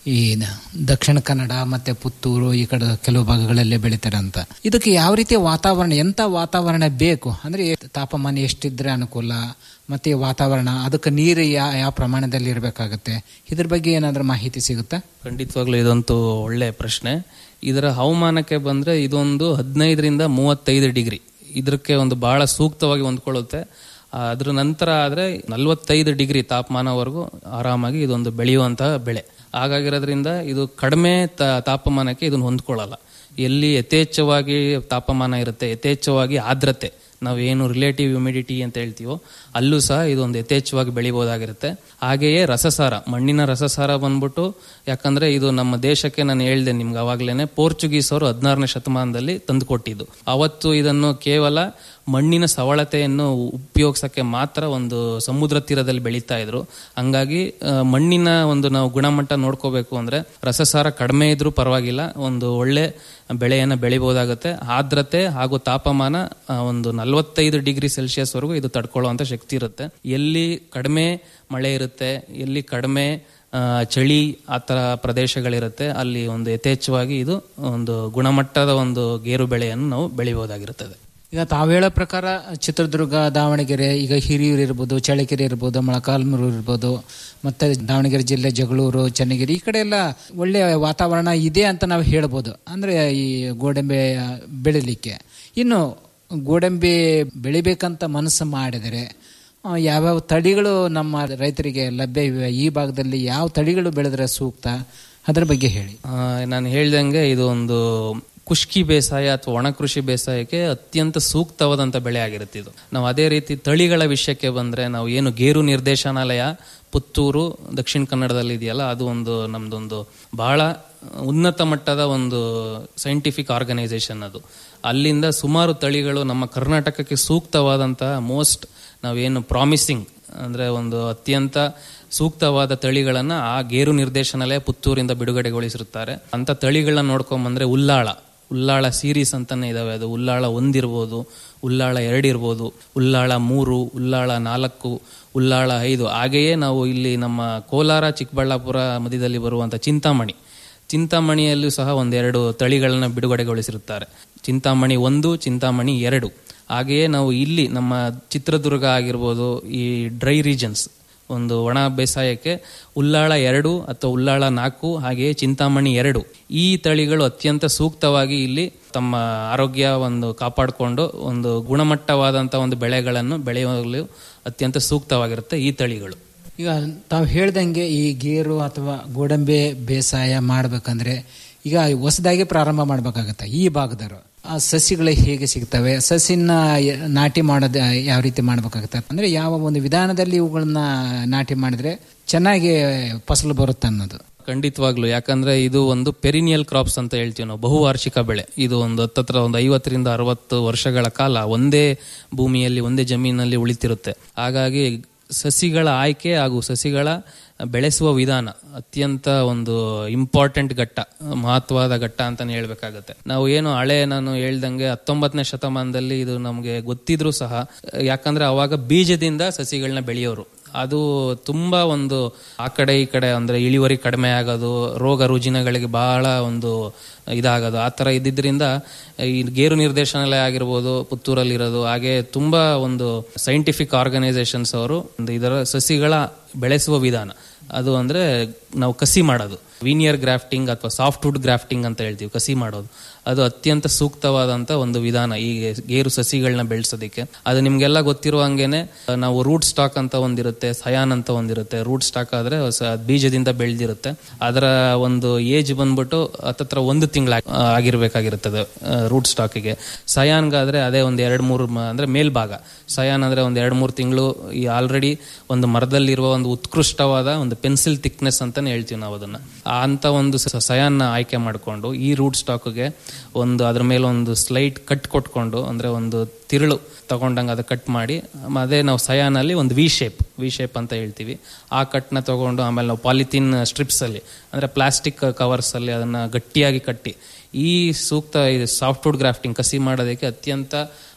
ಈ ದಕ್ಷಿಣ ಕನ್ನಡ ಮತ್ತೆ ಪುತ್ತೂರು ಈ ಕಡೆ ಕೆಲವು ಭಾಗಗಳಲ್ಲೇ ಬೆಳಿತಾರೆ ಅಂತ ಇದಕ್ಕೆ ಯಾವ ರೀತಿಯ ವಾತಾವರಣ ಎಂತ ವಾತಾವರಣ ಬೇಕು ಅಂದ್ರೆ ತಾಪಮಾನ ಎಷ್ಟಿದ್ರೆ ಅನುಕೂಲ ಮತ್ತೆ ಈ ವಾತಾವರಣ ಅದಕ್ಕೆ ನೀರು ಯಾವ ಯಾವ ಪ್ರಮಾಣದಲ್ಲಿ ಇರಬೇಕಾಗತ್ತೆ ಇದ್ರ ಬಗ್ಗೆ ಏನಾದ್ರೂ ಮಾಹಿತಿ ಸಿಗುತ್ತಾ ಖಂಡಿತವಾಗ್ಲೂ ಇದಂತೂ ಒಳ್ಳೆ ಪ್ರಶ್ನೆ ಇದರ ಹವಾಮಾನಕ್ಕೆ ಬಂದ್ರೆ ಇದೊಂದು ಹದಿನೈದರಿಂದ ಮೂವತ್ತೈದು ಡಿಗ್ರಿ ಇದಕ್ಕೆ ಒಂದು ಬಹಳ ಸೂಕ್ತವಾಗಿ ಹೊಂದ್ಕೊಳ್ಳುತ್ತೆ ಆ, ಅದ್ರ ನಂತರ ಆದ್ರೆ ನಲವತ್ತೈದು ಡಿಗ್ರಿ ತಾಪಮಾನವರೆಗೂ ಆರಾಮಾಗಿ ಇದೊಂದು ಬೆಳೆಯುವಂತಹ ಬೆಳೆ ಹಾಗಾಗಿರೋದ್ರಿಂದ ಇದು ಕಡಿಮೆ ತ- ತಾಪಮಾನಕ್ಕೆ ಇದನ್ನು ಹೊಂದ್ಕೊಳ್ಳಲ್ಲ ಎಲ್ಲಿ ಯಥೇಚ್ಛವಾಗಿ ತಾಪಮಾನ ಇರುತ್ತೆ ಯಥೇಚ್ಛವಾಗಿ ಆರ್ದ್ರತೆ ನಾವೇನು ರಿಲೇಟಿವ್ ಹ್ಯುಮಿಡಿಟಿ ಅಂತ ಹೇಳ್ತೀವೋ ಅಲ್ಲೂ ಸಹ ಇದೊಂದು ಯಥೇಚ್ಛವಾಗಿ ಬೆಳಿಬೋದಾಗಿರುತ್ತೆ ಹಾಗೆಯೇ ರಸಸಾರ ಮಣ್ಣಿನ ರಸಸಾರ ಬಂದ್ಬಿಟ್ಟು ಯಾಕಂದ್ರೆ ಇದು ನಮ್ಮ ದೇಶಕ್ಕೆ ನಾನು ಹೇಳ್ದೆ ನಿಮ್ಗೆ ಅವಾಗ್ಲೇನೆ ಪೋರ್ಚುಗೀಸ್ ಅವರು ಹದಿನಾರನೇ ಶತಮಾನದಲ್ಲಿ ತಂದುಕೊಟ್ಟಿದ್ದು ಅವತ್ತು ಇದನ್ನು ಕೇವಲ ಮಣ್ಣಿನ ಸವಳತೆಯನ್ನು ಉಪಯೋಗಿಸಕ್ಕೆ ಮಾತ್ರ ಒಂದು ಸಮುದ್ರ ತೀರದಲ್ಲಿ ಬೆಳೀತಾ ಇದ್ರು ಹಂಗಾಗಿ ಆ, ಮಣ್ಣಿನ ಒಂದು ನಾವು ಗುಣಮಟ್ಟ ನೋಡ್ಕೋಬೇಕು ಅಂದ್ರೆ ರಸಸಾರ ಕಡಿಮೆ ಇದ್ರೂ ಪರವಾಗಿಲ್ಲ ಒಂದು ಒಳ್ಳೆ ಬೆಳೆಯನ್ನು ಬೆಳಿಬಹುದಾಗುತ್ತೆ ಆರ್ದ್ರತೆ ಹಾಗೂ ತಾಪಮಾನ ಆ, ಒಂದು ನಲವತ್ತೈದು ಡಿಗ್ರಿ ಸೆಲ್ಸಿಯಸ್ ವರೆಗೂ ಇದು ತಡ್ಕೊಳ್ಳುವಂತ ಶಕ್ತಿ ಇರುತ್ತೆ ಎಲ್ಲಿ ಕಡಿಮೆ ಮಳೆ ಇರುತ್ತೆ ಎಲ್ಲಿ ಕಡಿಮೆ ಆ, ಚಳಿ ಆ ಥರ ಪ್ರದೇಶಗಳಿರುತ್ತೆ ಅಲ್ಲಿ ಒಂದು ಯಥೇಚ್ಛವಾಗಿ ಇದು ಒಂದು ಗುಣಮಟ್ಟದ ಒಂದು ಗೇರು ಬೆಳೆಯನ್ನು ನಾವು ಬೆಳಿಬಹುದಾಗಿರುತ್ತದೆ ಈಗ ತಾವು ಹೇಳೋ ಪ್ರಕಾರ ಚಿತ್ರದುರ್ಗ ದಾವಣಗೆರೆ ಈಗ ಹಿರಿಯೂರು ಇರ್ಬೋದು ಚಳ್ಳಕೆರೆ ಇರ್ಬೋದು ಮೊಳಕಾಲ್ಮೂರು ಇರ್ಬೋದು ಮತ್ತೆ ದಾವಣಗೆರೆ ಜಿಲ್ಲೆ ಜಗಳೂರು ಚನ್ನಗಿರಿ ಈ ಕಡೆ ಎಲ್ಲ ಒಳ್ಳೆಯ ವಾತಾವರಣ ಇದೆ ಅಂತ ನಾವು ಹೇಳ್ಬೋದು ಅಂದ್ರೆ ಈ ಗೋಡಂಬೆ ಬೆಳಿಲಿಕ್ಕೆ ಇನ್ನು ಗೋಡಂಬಿ ಬೆಳಿಬೇಕಂತ ಮನಸ್ಸು ಮಾಡಿದರೆ ಆ, ಯಾವ್ಯಾವ ತಳಿಗಳು ನಮ್ಮ ರೈತರಿಗೆ ಲಭ್ಯ ಇವೆ ಈ ಭಾಗದಲ್ಲಿ ಯಾವ ತಳಿಗಳು ಬೆಳೆದ್ರೆ ಸೂಕ್ತ ಅದರ ಬಗ್ಗೆ ಹೇಳಿ ಆ, ನಾನು ಹೇಳ್ದಂಗೆ ಇದು ಒಂದು ಕುಷ್ಕಿ ಬೇಸಾಯ ಅಥವಾ ಒಣ ಕೃಷಿ ಬೇಸಾಯಕ್ಕೆ ಅತ್ಯಂತ ಸೂಕ್ತವಾದಂಥ ಬೆಳೆ ಆಗಿರುತ್ತೆ ಇದು ನಾವು ಅದೇ ರೀತಿ ತಳಿಗಳ ವಿಷಯಕ್ಕೆ ಬಂದ್ರೆ ನಾವು ಏನು ಗೇರು ನಿರ್ದೇಶನಾಲಯ ಪುತ್ತೂರು ದಕ್ಷಿಣ ಕನ್ನಡದಲ್ಲಿ ಇದೆಯಲ್ಲ ಅದು ಒಂದು ನಮ್ದೊಂದು ಬಹಳ ಉನ್ನತ ಮಟ್ಟದ ಒಂದು ಸೈಂಟಿಫಿಕ್ ಆರ್ಗನೈಸೇಷನ್ ಅದು ಅಲ್ಲಿಂದ ಸುಮಾರು ತಳಿಗಳು ನಮ್ಮ ಕರ್ನಾಟಕಕ್ಕೆ ಸೂಕ್ತವಾದಂತಹ ಮೋಸ್ಟ್ ನಾವೇನು ಪ್ರಾಮಿಸಿಂಗ್ ಅಂದ್ರೆ ಒಂದು ಅತ್ಯಂತ ಸೂಕ್ತವಾದ ತಳಿಗಳನ್ನ ಆ ಗೇರು ನಿರ್ದೇಶನಾಲಯ ಪುತ್ತೂರಿಂದ ಬಿಡುಗಡೆಗೊಳಿಸಿರುತ್ತಾರೆ ಅಂತ ತಳಿಗಳನ್ನ ನೋಡ್ಕೊಂಬಂದ್ರೆ ಉಲ್ಲಾಳ ಉಲ್ಲಾಳ ಸೀರೀಸ್ ಅಂತಾನೆ ಇದಾವೆ ಅದು ಉಲ್ಲಾಳ ಒಂದಿರ್ಬೋದು ಉಲ್ಲಾಳ ಎರಡಿರ್ಬೋದು ಉಲ್ಲಾಳ ಮೂರು ಉಲ್ಲಾಳ ನಾಲ್ಕು ಉಲ್ಲಾಳ ಐದು ಹಾಗೆಯೇ ನಾವು ಇಲ್ಲಿ ನಮ್ಮ ಕೋಲಾರ ಚಿಕ್ಕಬಳ್ಳಾಪುರ ಮಧ್ಯದಲ್ಲಿ ಬರುವಂತ ಚಿಂತಾಮಣಿ ಚಿಂತಾಮಣಿಯಲ್ಲೂ ಸಹ ಒಂದೆರಡು ತಳಿಗಳನ್ನ ಬಿಡುಗಡೆಗೊಳಿಸಿರುತ್ತಾರೆ ಚಿಂತಾಮಣಿ ಒಂದು ಚಿಂತಾಮಣಿ ಎರಡು ಹಾಗೆಯೇ ನಾವು ಇಲ್ಲಿ ನಮ್ಮ ಚಿತ್ರದುರ್ಗ ಆಗಿರ್ಬೋದು ಈ ಡ್ರೈ ರೀಜನ್ಸ್ ಒಂದು ಒಣ ಬೇಸಾಯಕ್ಕೆ ಉಲ್ಲಾಳ ಎರಡು ಅಥವಾ ಉಲ್ಲಾಳ ನಾಲ್ಕು ಹಾಗೆಯೇ ಚಿಂತಾಮಣಿ ಎರಡು ಈ ತಳಿಗಳು ಅತ್ಯಂತ ಸೂಕ್ತವಾಗಿ ಇಲ್ಲಿ ತಮ್ಮ ಆರೋಗ್ಯ ಒಂದು ಕಾಪಾಡಿಕೊಂಡು ಒಂದು ಗುಣಮಟ್ಟವಾದಂಥ ಒಂದು ಬೆಳೆಗಳನ್ನು ಬೆಳೆಯಲು ಅತ್ಯಂತ ಸೂಕ್ತವಾಗಿರುತ್ತೆ ಈ ತಳಿಗಳು ಈಗ ತಾವು ಹೇಳ್ದಂಗೆ ಈ ಗೇರು ಅಥವಾ ಗೋಡಂಬೆ ಬೇಸಾಯ ಮಾಡ್ಬೇಕಂದ್ರೆ ಈಗ ಹೊಸದಾಗಿ ಪ್ರಾರಂಭ ಮಾಡ್ಬೇಕಾಗತ್ತೆ ಈ ಭಾಗದವರು ಆ ಸಸಿಗಳು ಹೇಗೆ ಸಿಗ್ತವೆ ಸಸಿನ ಯ- ನಾಟಿ ಮಾಡೋದು ಯಾವ ರೀತಿ ಮಾಡ್ಬೇಕಾಗತ್ತೆ ಅಂದ್ರೆ ಯಾವ ಒಂದು ವಿಧಾನದಲ್ಲಿ ಇವುಗಳನ್ನ ನಾಟಿ ಮಾಡಿದ್ರೆ ಚೆನ್ನಾಗಿ ಫಸಲು ಬರುತ್ತೆ ಅನ್ನೋದು ಖಂಡಿತವಾಗ್ಲು ಯಾಕಂದ್ರೆ ಇದು ಒಂದು ಪೆರಿನಿಯಲ್ ಕ್ರಾಪ್ಸ್ ಅಂತ ಹೇಳ್ತೀವಿ ನಾವು ಬಹುವಾರ್ಷಿಕ ಬೆಳೆ ಇದು ಒಂದು ಹತ್ತತ್ರ ಒಂದು ಐವತ್ತರಿಂದ ಅರವತ್ತು ವರ್ಷಗಳ ಕಾಲ ಒಂದೇ ಭೂಮಿಯಲ್ಲಿ ಒಂದೇ ಜಮೀನಲ್ಲಿ ಉಳಿತಿರುತ್ತೆ ಹಾಗಾಗಿ ಸಸಿಗಳ ಆಯ್ಕೆ ಹಾಗೂ ಸಸಿಗಳ ಬೆಳೆಸುವ ವಿಧಾನ ಅತ್ಯಂತ ಒಂದು ಇಂಪಾರ್ಟೆಂಟ್ ಘಟ್ಟ ಮಹತ್ವದ ಘಟ್ಟ ಅಂತಾನೆ ಹೇಳ್ಬೇಕಾಗತ್ತೆ ನಾವು ಏನು ಹಳೆ ನಾನು ಹೇಳ್ದಂಗೆ ಹತ್ತೊಂಬತ್ತನೇ ಶತಮಾನದಲ್ಲಿ ಇದು ನಮಗೆ ಗೊತ್ತಿದ್ರು ಸಹ ಯಾಕಂದ್ರೆ ಅವಾಗ ಬೀಜದಿಂದ ಸಸಿಗಳನ್ನ ಬೆಳೆಯೋರು ಅದು ತುಂಬಾ ಒಂದು ಆ ಕಡೆ ಈ ಕಡೆ ಅಂದ್ರೆ ಇಳುವರಿ ಕಡಿಮೆ ಆಗೋದು ರೋಗ ರುಜಿನಗಳಿಗೆ ಬಹಳ ಒಂದು ಇದಾಗೋದು ಆ ತರ ಇದ್ದಿದ್ರಿಂದ ಈ ಗೇರು ನಿರ್ದೇಶನಾಲಯ ಆಗಿರ್ಬೋದು ಪುತ್ತೂರಲ್ಲಿರೋದು ಹಾಗೆ ತುಂಬಾ ಒಂದು ಸೈಂಟಿಫಿಕ್ ಆರ್ಗನೈಸೇಷನ್ಸ್ ಅವರು ಒಂದು ಇದರ ಸಸಿಗಳ ಬೆಳೆಸುವ ವಿಧಾನ ಅದು ಅಂದ್ರೆ ನಾವು ಕಸಿ ಮಾಡೋದು ವೀನಿಯರ್ ಗ್ರಾಫ್ಟಿಂಗ್ ಅಥವಾ ಸಾಫ್ಟ್ವುಡ್ ಗ್ರಾಫ್ಟಿಂಗ್ ಅಂತ ಹೇಳ್ತೀವಿ ಕಸಿ ಮಾಡೋದು ಅದು ಅತ್ಯಂತ ಸೂಕ್ತವಾದಂತ ಒಂದು ವಿಧಾನ ಈ ಗೇರು ಸಸಿಗಳನ್ನ ಬೆಳೆಸೋದಕ್ಕೆ ಅದು ನಿಮ್ಗೆಲ್ಲ ಗೊತ್ತಿರುವ ಹಂಗೇನೆ ನಾವು ರೂಟ್ ಸ್ಟಾಕ್ ಅಂತ ಒಂದಿರುತ್ತೆ ಸಯಾನ್ ಅಂತ ಒಂದಿರುತ್ತೆ ರೂಟ್ ಸ್ಟಾಕ್ ಆದ್ರೆ ಸ- ಬೀಜದಿಂದ ಬೆಳೆದಿರುತ್ತೆ ಅದರ ಒಂದು ಏಜ್ ಬಂದ್ಬಿಟ್ಟು ಹತ್ತತ್ರ ಒಂದು ತಿಂಗಳ ಆಗಿರ್ಬೇಕಾಗಿರುತ್ತದೆ ರೂಟ್ ಸ್ಟಾಕಿಗೆ ಸಯಾನ್ಗಾದ್ರೆ ಅದೇ ಒಂದು ಎರಡ್ ಮೂರು ಮ- ಅಂದ್ರೆ ಮೇಲ್ಭಾಗ ಸಯಾನ್ ಅಂದ್ರೆ ಒಂದು ಎರಡ್ ಮೂರು ತಿಂಗಳು ಈ ಆಲ್ರೆಡಿ ಒಂದು ಮರದಲ್ಲಿರುವ ಒಂದು ಉತ್ಕೃಷ್ಟವಾದ ಒಂದು ಪೆನ್ಸಿಲ್ ಥಿಕ್ನೆಸ್ ಅಂತಾನೆ ಹೇಳ್ತೀವಿ ನಾವು ಅದನ್ನ ಆ ಅಂತ ಒಂದು ಸ- ಸಯಾನ್ನ ಆಯ್ಕೆ ಮಾಡಿಕೊಂಡು ಈ ರೂಟ್ ಸ್ಟಾಕ್ಗೆ ಒಂದು ಅದ್ರ ಮೇಲೆ ಒಂದು ಸ್ಲೈಟ್ ಕಟ್ ಕೊಟ್ಕೊಂಡು ಅಂದ್ರೆ ಒಂದು ತಿರುಳು ತಗೊಂಡಂಗೆ ಅದು ಕಟ್ ಮಾಡಿ ಮ- ಅದೇ ನಾವು ಸಯಾನಲ್ಲಿ ಒಂದು ವಿ ಶೇಪ್ ವಿ ಶೇಪ್ ಅಂತ ಹೇಳ್ತೀವಿ ಆ ಕಟ್ನ ತಗೊಂಡು ಆಮೇಲೆ ನಾವು ಪಾಲಿಥೀನ್ ಸ್ಟ್ರಿಪ್ಸ್ ಅಲ್ಲಿ ಅಂದ್ರೆ ಪ್ಲಾಸ್ಟಿಕ್ ಕವರ್ಸ್ ಅಲ್ಲಿ ಅದನ್ನ ಗಟ್ಟಿಯಾಗಿ ಕಟ್ಟಿ ಈ ಸೂಕ್ತ ಸಾಫ್ಟ್ವುಡ್ ಗ್ರಾಫ್ಟಿಂಗ್ ಕಸಿ ಮಾಡೋದಕ್ಕೆ ಅತ್ಯಂತ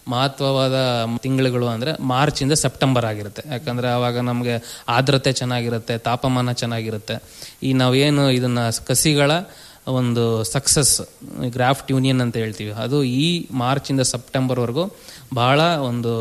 ಮಹತ್ವವಾದ ತಿಂಗಳುಗಳು ಅಂದ್ರೆ ಮಾರ್ಚ್ ಇಂದ ಸೆಪ್ಟೆಂಬರ್ ಆಗಿರುತ್ತೆ ಯಾಕಂದ್ರೆ ಅವಾಗ ನಮಗೆ ಆರ್ದ್ರತೆ ಚೆನ್ನಾಗಿರುತ್ತೆ ತಾಪಮಾನ ಚೆನ್ನಾಗಿರುತ್ತೆ ಈ ನಾವೇನು ಇದನ್ನ ಕಸಿಗಳ ಒಂದು ಸಕ್ಸಸ್ ಗ್ರಾಫ್ಟ್ ಯೂನಿಯನ್ ಅಂತ ಹೇಳ್ತೀವಿ ಅದು ಈ ಮಾರ್ಚಿಂದ ಸೆಪ್ಟೆಂಬರ್ವರೆಗೂ ಬಹಳ ಒಂದು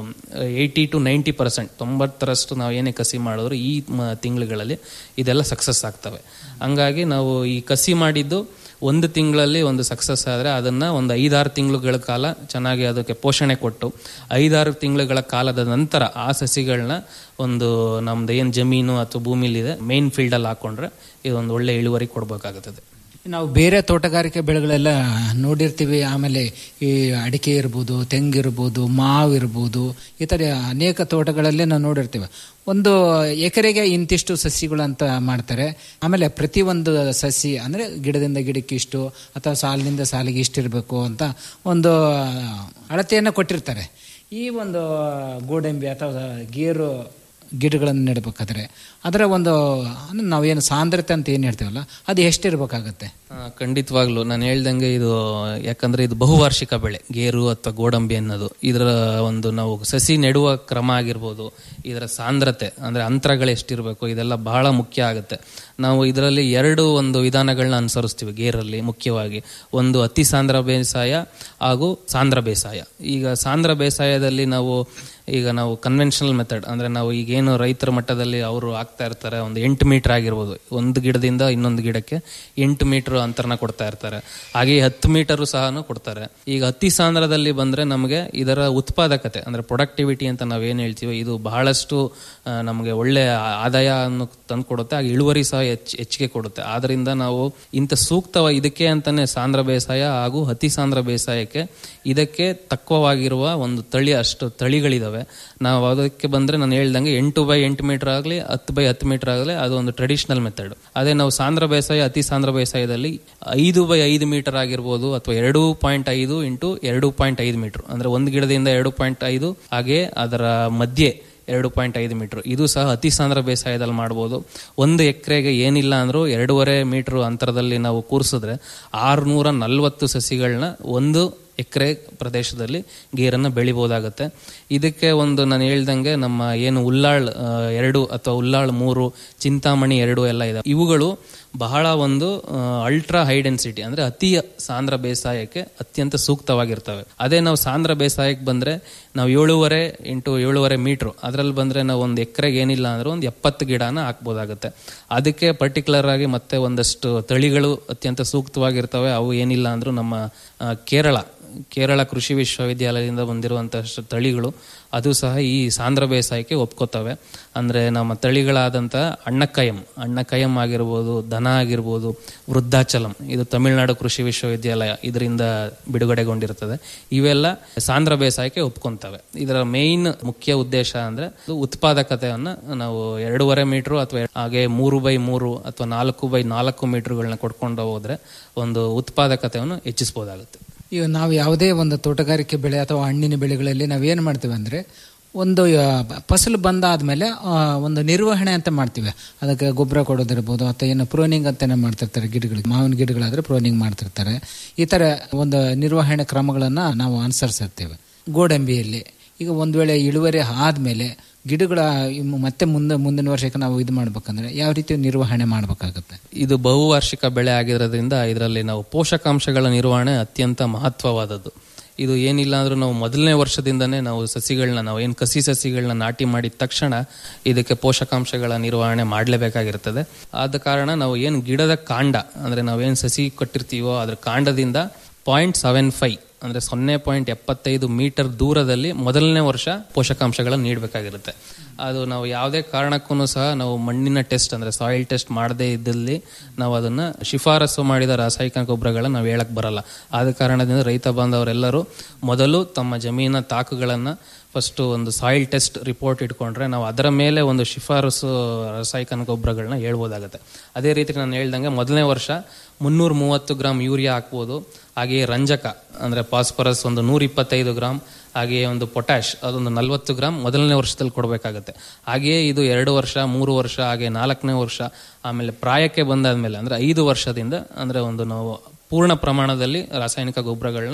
ಏಯ್ಟಿ ಟು ನೈಂಟಿ ಪರ್ಸೆಂಟ್ ತೊಂಬತ್ತರಷ್ಟು ನಾವು ಏನೇ ಕಸಿ ಮಾಡಿದ್ರು ಈ ಮ- ತಿಂಗಳುಗಳಲ್ಲಿ ಇದೆಲ್ಲ ಸಕ್ಸಸ್ ಆಗ್ತವೆ ಹಂಗಾಗಿ ನಾವು ಈ ಕಸಿ ಮಾಡಿದ್ದು ಒಂದು ತಿಂಗಳಲ್ಲಿ ಒಂದು ಸಕ್ಸಸ್ ಆದರೆ ಅದನ್ನು ಒಂದು ಐದಾರು ತಿಂಗಳುಗಳ ಕಾಲ ಚೆನ್ನಾಗಿ ಅದಕ್ಕೆ ಪೋಷಣೆ ಕೊಟ್ಟು ಐದಾರು ತಿಂಗಳುಗಳ ಕಾಲದ ನಂತರ ಆ ಸಸಿಗಳನ್ನ ಒಂದು ನಮ್ದು ಏನು ಜಮೀನು ಅಥವಾ ಭೂಮಿಲಿದೆ ಮೇನ್ ಫೀಲ್ಡಲ್ಲಿ ಹಾಕೊಂಡ್ರೆ ಇದೊಂದು ಒಳ್ಳೆ ಇಳುವರಿ ಕೊಡಬೇಕಾಗುತ್ತದೆ ನಾವು ಬೇರೆ ತೋಟಗಾರಿಕೆ ಬೆಳೆಗಳೆಲ್ಲ ನೋಡಿರ್ತೀವಿ ಆಮೇಲೆ ಈ ಅಡಿಕೆ ಇರ್ಬೋದು ತೆಂಗಿರ್ಬೋದು ಮಾವು ಇರ್ಬೋದು ಈ ಥರ ಅನೇಕ ತೋಟಗಳಲ್ಲಿ ನಾವು ನೋಡಿರ್ತೀವಿ ಒಂದು ಎಕರೆಗೆ ಇಂತಿಷ್ಟು ಸಸಿಗಳು ಅಂತ ಮಾಡ್ತಾರೆ ಆಮೇಲೆ ಪ್ರತಿ ಒಂದು ಸಸಿ ಅಂದರೆ ಗಿಡದಿಂದ ಗಿಡಕ್ಕೆ ಇಷ್ಟು ಅಥವಾ ಸಾಲಿನಿಂದ ಸಾಲಿಗೆ ಇಷ್ಟಿರಬೇಕು ಅಂತ ಒಂದು ಅಳತೆಯನ್ನು ಕೊಟ್ಟಿರ್ತಾರೆ ಈ ಒಂದು ಗೋಡಂಬಿ ಅಥವಾ ಗೇರು ಗಿಡಗಳನ್ನು ನೆಡಬೇಕಾದ್ರೆ ಅದರ ಒಂದು ಅಂದ್ರೆ ನಾವೇನು ಸಾಂದ್ರತೆ ಅಂತ ಏನು ಹೇಳ್ತೀವಲ್ಲ ಅದು ಎಷ್ಟಿರ್ಬೇಕಾಗತ್ತೆ ಆ, ಖಂಡಿತವಾಗ್ಲೂ ನಾನು ಹೇಳ್ದಂಗೆ ಇದು ಯಾಕಂದ್ರೆ ಇದು ಬಹುವಾರ್ಷಿಕ ಬೆಳೆ ಗೇರು ಅಥವಾ ಗೋಡಂಬಿ ಅನ್ನೋದು ಇದರ ಒಂದು ನಾವು ಸಸಿ ನೆಡುವ ಕ್ರಮ ಆಗಿರ್ಬೋದು ಇದರ ಸಾಂದ್ರತೆ ಅಂದ್ರೆ ಅಂತರಗಳು ಎಷ್ಟಿರಬೇಕು ಇದೆಲ್ಲ ಬಹಳ ಮುಖ್ಯ ಆಗುತ್ತೆ ನಾವು ಇದರಲ್ಲಿ ಎರಡು ಒಂದು ವಿಧಾನಗಳನ್ನ ಅನುಸರಿಸ್ತೀವಿ ಗೇರಲ್ಲಿ ಮುಖ್ಯವಾಗಿ ಒಂದು ಅತಿ ಸಾಂದ್ರ ಬೇಸಾಯ ಹಾಗೂ ಸಾಂದ್ರ ಬೇಸಾಯ ಈಗ ಸಾಂದ್ರ ಬೇಸಾಯದಲ್ಲಿ ನಾವು ಈಗ ನಾವು ಕನ್ವೆನ್ಷನಲ್ ಮೆಥಡ್ ಅಂದ್ರೆ ನಾವು ಈಗೇನು ರೈತರ ಮಟ್ಟದಲ್ಲಿ ಅವರು ಆಗ್ತಾ ಇರ್ತಾರೆ ಒಂದು ಎಂಟು ಮೀಟರ್ ಆಗಿರ್ಬೋದು ಒಂದು ಗಿಡದಿಂದ ಇನ್ನೊಂದು ಗಿಡಕ್ಕೆ ಎಂಟು ಮೀಟರ್ ಅಂತರನ ಕೊಡ್ತಾ ಇರ್ತಾರೆ ಹಾಗೆ ಹತ್ತು ಮೀಟರ್ ಸಹ ಕೊಡ್ತಾರೆ ಈಗ ಅತಿ ಸಾಂದ್ರದಲ್ಲಿ ಬಂದ್ರೆ ನಮಗೆ ಇದರ ಉತ್ಪಾದಕತೆ ಅಂದ್ರೆ ಪ್ರೊಡಕ್ಟಿವಿಟಿ ಅಂತ ನಾವೇನು ಹೇಳ್ತೀವಿ ಇದು ಬಹಳಷ್ಟು ಆ, ನಮಗೆ ಒಳ್ಳೆ ಆದಾಯ ತಂದು ಕೊಡುತ್ತೆ ಹಾಗೆ ಇಳುವರಿ ಸಹ ಹೆಚ್ಚ್ ಹೆಚ್ಚಿಗೆ ಕೊಡುತ್ತೆ ಆದ್ರಿಂದ ನಾವು ಇಂಥ ಸೂಕ್ತವ ಇದಕ್ಕೆ ಅಂತಾನೆ ಸಾಂದ್ರ ಬೇಸಾಯ ಹಾಗೂ ಅತಿ ಸಾಂದ್ರ ಬೇಸಾಯಕ್ಕೆ ಇದಕ್ಕೆ ತಕ್ವವಾಗಿರುವ ಒಂದು ತಳಿ ಅಷ್ಟು ತಳಿಗಳಿದಾವೆ ನಾವು ಅದಕ್ಕೆ ಬಂದ್ರೆ ನಾನು ಹೇಳ್ದಂಗೆ ಎಂಟು ಬೈ ಎಂಟು ಮೀಟರ್ ಆಗಲಿ ಹತ್ತು ಬೈ ಹತ್ತು ಮೀಟರ್ ಆಗಲಿ ಅದು ಒಂದು ಟ್ರೆಡಿಷನಲ್ ಮೆಥಡ್ ಅದೇ ನಾವು ಸಾಂದ್ರ ಬೇಸಾಯ ಅತಿ ಸಾಂದ್ರ ಬೇಸಾಯದಲ್ಲಿ ಐದು ಬೈ ಐದು ಮೀಟರ್ ಆಗಿರ್ಬೋದು ಅಥವಾ ಎರಡು ಪಾಯಿಂಟ್ ಐದು ಇಂಟು ಎರಡು ಪಾಯಿಂಟ್ ಐದು ಮೀಟರ್ ಅಂದ್ರೆ ಒಂದು ಗಿಡದಿಂದ ಎರಡು ಪಾಯಿಂಟ್ ಐದು ಹಾಗೆ ಅದರ ಮಧ್ಯೆ ಎರಡು ಪಾಯಿಂಟ್ ಐದು ಮೀಟರ್ ಇದು ಸಹ ಅತಿ ಸಾಂದ್ರ ಬೇಸಾಯದಲ್ಲಿ ಮಾಡ್ಬೋದು ಒಂದು ಎಕರೆಗೆ ಏನಿಲ್ಲ ಅಂದ್ರೂ ಎರಡೂವರೆ ಮೀಟರ್ ಅಂತರದಲ್ಲಿ ನಾವು ಕೂರಿಸಿದ್ರೆ ಆರುನೂರ ನಲ್ವತ್ತು ಸಸಿಗಳನ್ನ ಒಂದು ಎಕರೆ ಪ್ರದೇಶದಲ್ಲಿ ಗೇರನ್ನು ಬೆಳಿಬೋದಾಗತ್ತೆ ಇದಕ್ಕೆ ಒಂದು ನಾನು ಹೇಳ್ದಂಗೆ ನಮ್ಮ ಏನು ಉಲ್ಲಾಳ್ ಆ, ಎರಡು ಅಥವಾ ಉಲ್ಲಾಳ್ ಮೂರು ಚಿಂತಾಮಣಿ ಎರಡು ಎಲ್ಲ ಇದೆ ಇವುಗಳು ಬಹಳ ಒಂದು ಅಲ್ಟ್ರಾ ಹೈ ಡೆನ್ಸಿಟಿ ಅಂದ್ರೆ ಅತಿ ಸಾಂದ್ರ ಬೇಸಾಯಕ್ಕೆ ಅತ್ಯಂತ ಸೂಕ್ತವಾಗಿರ್ತವೆ ಅದೇ ನಾವು ಸಾಂದ್ರ ಬೇಸಾಯಕ್ಕೆ ಬಂದ್ರೆ ನಾವು ಏಳೂವರೆ ಇಂಟು ಏಳೂವರೆ ಮೀಟ್ರು ಅದರಲ್ಲಿ ಬಂದ್ರೆ ನಾವು ಒಂದು ಎಕರೆಗೆ ಏನಿಲ್ಲ ಅಂದ್ರೆ ಒಂದು ಎಪ್ಪತ್ತು ಗಿಡನ ಹಾಕ್ಬೋದಾಗುತ್ತೆ ಅದಕ್ಕೆ ಪರ್ಟಿಕ್ಯುಲರ್ ಆಗಿ ಮತ್ತೆ ಒಂದಷ್ಟು ತಳಿಗಳು ಅತ್ಯಂತ ಸೂಕ್ತವಾಗಿರ್ತವೆ ಅವು ಏನಿಲ್ಲ ಅಂದ್ರೂ ನಮ್ಮ ಆ, ಕೇರಳ ಕೇರಳ ಕೃಷಿ ವಿಶ್ವವಿದ್ಯಾಲಯದಿಂದ ಬಂದಿರುವಂತಹ ತಳಿಗಳು ಅದು ಸಹ ಈ ಸಾಂದ್ರ ಬೇಸಾಯಕ್ಕೆ ಒಪ್ಕೋತವೆ ಅಂದ್ರೆ ನಮ್ಮ ತಳಿಗಳಾದಂಥ ಅಣ್ಣಕಯಂ ಅಣ್ಣಕಯಂ ಆಗಿರ್ಬೋದು ದನ ಆಗಿರ್ಬೋದು ವೃದ್ಧಾಚಲಂ ಇದು ತಮಿಳುನಾಡು ಕೃಷಿ ವಿಶ್ವವಿದ್ಯಾಲಯ ಇದರಿಂದ ಬಿಡುಗಡೆಗೊಂಡಿರ್ತದೆ ಇವೆಲ್ಲ ಸಾಂದ್ರ ಬೇಸಾಯಕ್ಕೆ ಒಪ್ಕೊಂತವೆ ಇದರ ಮೇನ್ ಮುಖ್ಯ ಉದ್ದೇಶ ಅಂದ್ರೆ ಇದು ಉತ್ಪಾದಕತೆಯನ್ನ ನಾವು ಎರಡೂವರೆ ಮೀಟರ್ ಅಥವಾ ಹಾಗೆ ಮೂರು ಬೈ ಮೂರು ಅಥವಾ ನಾಲ್ಕು ಬೈ ನಾಲ್ಕು ಮೀಟರ್ಗಳನ್ನ ಕೊಡ್ಕೊಂಡು ಹೋದ್ರೆ ಒಂದು ಉತ್ಪಾದಕತೆಯನ್ನು ಹೆಚ್ಚಿಸಬಹುದಾಗುತ್ತೆ ಈಗ ನಾವು ಯಾವುದೇ ಒಂದು ತೋಟಗಾರಿಕೆ ಬೆಳೆ ಅಥವಾ ಹಣ್ಣಿನ ಬೆಳೆಗಳಲ್ಲಿ ನಾವೇನು ಮಾಡ್ತೀವಿ ಅಂದರೆ ಒಂದು ಆ, ಫಸಲು ಬಂದಾದ್ಮೇಲೆ ಆ, ಒಂದು ನಿರ್ವಹಣೆ ಅಂತ ಮಾಡ್ತೀವಿ ಅದಕ್ಕೆ ಗೊಬ್ಬರ ಕೊಡೋದಿರ್ಬೋದು ಅಥವಾ ಏನು ಪ್ರೋನಿಂಗ್ ಅಂತಾನೆ ಮಾಡ್ತಿರ್ತಾರೆ ಗಿಡಗಳಿಗೆ ಮಾವಿನ ಗಿಡಗಳಾದ್ರೆ ಪ್ರೋನಿಂಗ್ ಮಾಡ್ತಿರ್ತಾರೆ ಈ ಥರ ಒಂದು ನಿರ್ವಹಣೆ ಕ್ರಮಗಳನ್ನು ನಾವು ಅನುಸರಿಸಿರ್ತೇವೆ ಗೋಡಂಬಿಯಲ್ಲಿ ಈಗ ಒಂದು ವೇಳೆ ಇಳುವರಿ ಆದಮೇಲೆ ಗಿಡಗಳ ಇನ್ನು ಮತ್ತೆ ಮುಂದೆ ಮುಂದಿನ ವರ್ಷಕ್ಕೆ ನಾವು ಇದು ಮಾಡ್ಬೇಕಂದ್ರೆ ಯಾವ ರೀತಿ ನಿರ್ವಹಣೆ ಮಾಡಬೇಕಾಗುತ್ತೆ ಇದು ಬಹುವಾರ್ಷಿಕ ಬೆಳೆ ಆಗಿರೋದ್ರಿಂದ ಇದರಲ್ಲಿ ನಾವು ಪೋಷಕಾಂಶಗಳ ನಿರ್ವಹಣೆ ಅತ್ಯಂತ ಮಹತ್ವವಾದದ್ದು ಇದು ಏನಿಲ್ಲ ಅಂದ್ರೂ ನಾವು ಮೊದಲನೇ ವರ್ಷದಿಂದನೇ ನಾವು ಸಸಿಗಳನ್ನ ನಾವು ಏನು ಕಸಿ ಸಸಿಗಳನ್ನ ನಾಟಿ ಮಾಡಿದ ತಕ್ಷಣ ಇದಕ್ಕೆ ಪೋಷಕಾಂಶಗಳ ನಿರ್ವಹಣೆ ಮಾಡಲೇಬೇಕಾಗಿರ್ತದೆ ಆದ ಕಾರಣ ನಾವು ಏನು ಗಿಡದ ಕಾಂಡ ಅಂದ್ರೆ ನಾವೇನು ಸಸಿ ಕೊಟ್ಟಿರ್ತೀವೋ ಅದ್ರ ಕಾಂಡದಿಂದ ಪಾಯಿಂಟ್ ಸೆವೆನ್ ಫೈವ್ ಅಂದ್ರೆ ಸೊನ್ನೆ ಪಾಯಿಂಟ್ ಎಪ್ಪತ್ತೈದು ಮೀಟರ್ ದೂರದಲ್ಲಿ ಮೊದಲನೇ ವರ್ಷ ಪೋಷಕಾಂಶಗಳನ್ನು ನೀಡಬೇಕಾಗಿರುತ್ತೆ ಅದು ನಾವು ಯಾವುದೇ ಕಾರಣಕ್ಕೂ ಸಹ ನಾವು ಮಣ್ಣಿನ ಟೆಸ್ಟ್ ಅಂದ್ರೆ ಸಾಯಿಲ್ ಟೆಸ್ಟ್ ಮಾಡದೇ ಇದ್ದಲ್ಲಿ ನಾವು ಅದನ್ನ ಶಿಫಾರಸು ಮಾಡಿದ ರಾಸಾಯನಿಕ ಗೊಬ್ಬರಗಳನ್ನ ನಾವು ಹೇಳಕ್ ಬರಲ್ಲ ಆದ ಕಾರಣದಿಂದ ರೈತ ಬಾಂಧವರೆಲ್ಲರೂ ಮೊದಲು ತಮ್ಮ ಜಮೀನ ತಾಕುಗಳನ್ನ ಫಸ್ಟ್ ಒಂದು ಸಾಯಿಲ್ ಟೆಸ್ಟ್ ರಿಪೋರ್ಟ್ ಇಟ್ಕೊಂಡ್ರೆ ನಾವು ಅದರ ಮೇಲೆ ಒಂದು ಶಿಫಾರಸು ರಾಸಾಯನಿಕ ಗೊಬ್ಬರಗಳನ್ನ ಹೇಳ್ಬೋದಾಗುತ್ತೆ ಅದೇ ರೀತಿ ನಾನು ಹೇಳ್ದಂಗೆ ಮೊದಲನೇ ವರ್ಷ ಮುನ್ನೂರ ಮೂವತ್ತು ಗ್ರಾಮ್ ಯೂರಿಯಾ ಹಾಕ್ಬೋದು ಹಾಗೆಯೇ ರಂಜಕ ಅಂದ್ರೆ ಫಾಸ್ಫರಸ್ ಒಂದು ನೂರ ಇಪ್ಪತ್ತೈದು ಗ್ರಾಮ್ ಹಾಗೆಯೇ ಒಂದು ಪೊಟ್ಯಾಶ್ ಅದೊಂದು ನಲವತ್ತು ಗ್ರಾಮ್ ಮೊದಲನೇ ವರ್ಷದಲ್ಲಿ ಕೊಡಬೇಕಾಗುತ್ತೆ ಹಾಗೆಯೇ ಇದು ಎರಡು ವರ್ಷ ಮೂರು ವರ್ಷ ಹಾಗೆ ನಾಲ್ಕನೇ ವರ್ಷ ಆಮೇಲೆ ಪ್ರಾಯಕ್ಕೆ ಬಂದಾದ್ಮೇಲೆ ಅಂದ್ರೆ ಐದು ವರ್ಷದಿಂದ ಅಂದ್ರೆ ಒಂದು ನಾವು ಪೂರ್ಣ ಪ್ರಮಾಣದಲ್ಲಿ ರಾಸಾಯನಿಕ ಗೊಬ್ಬರಗಳನ್ನ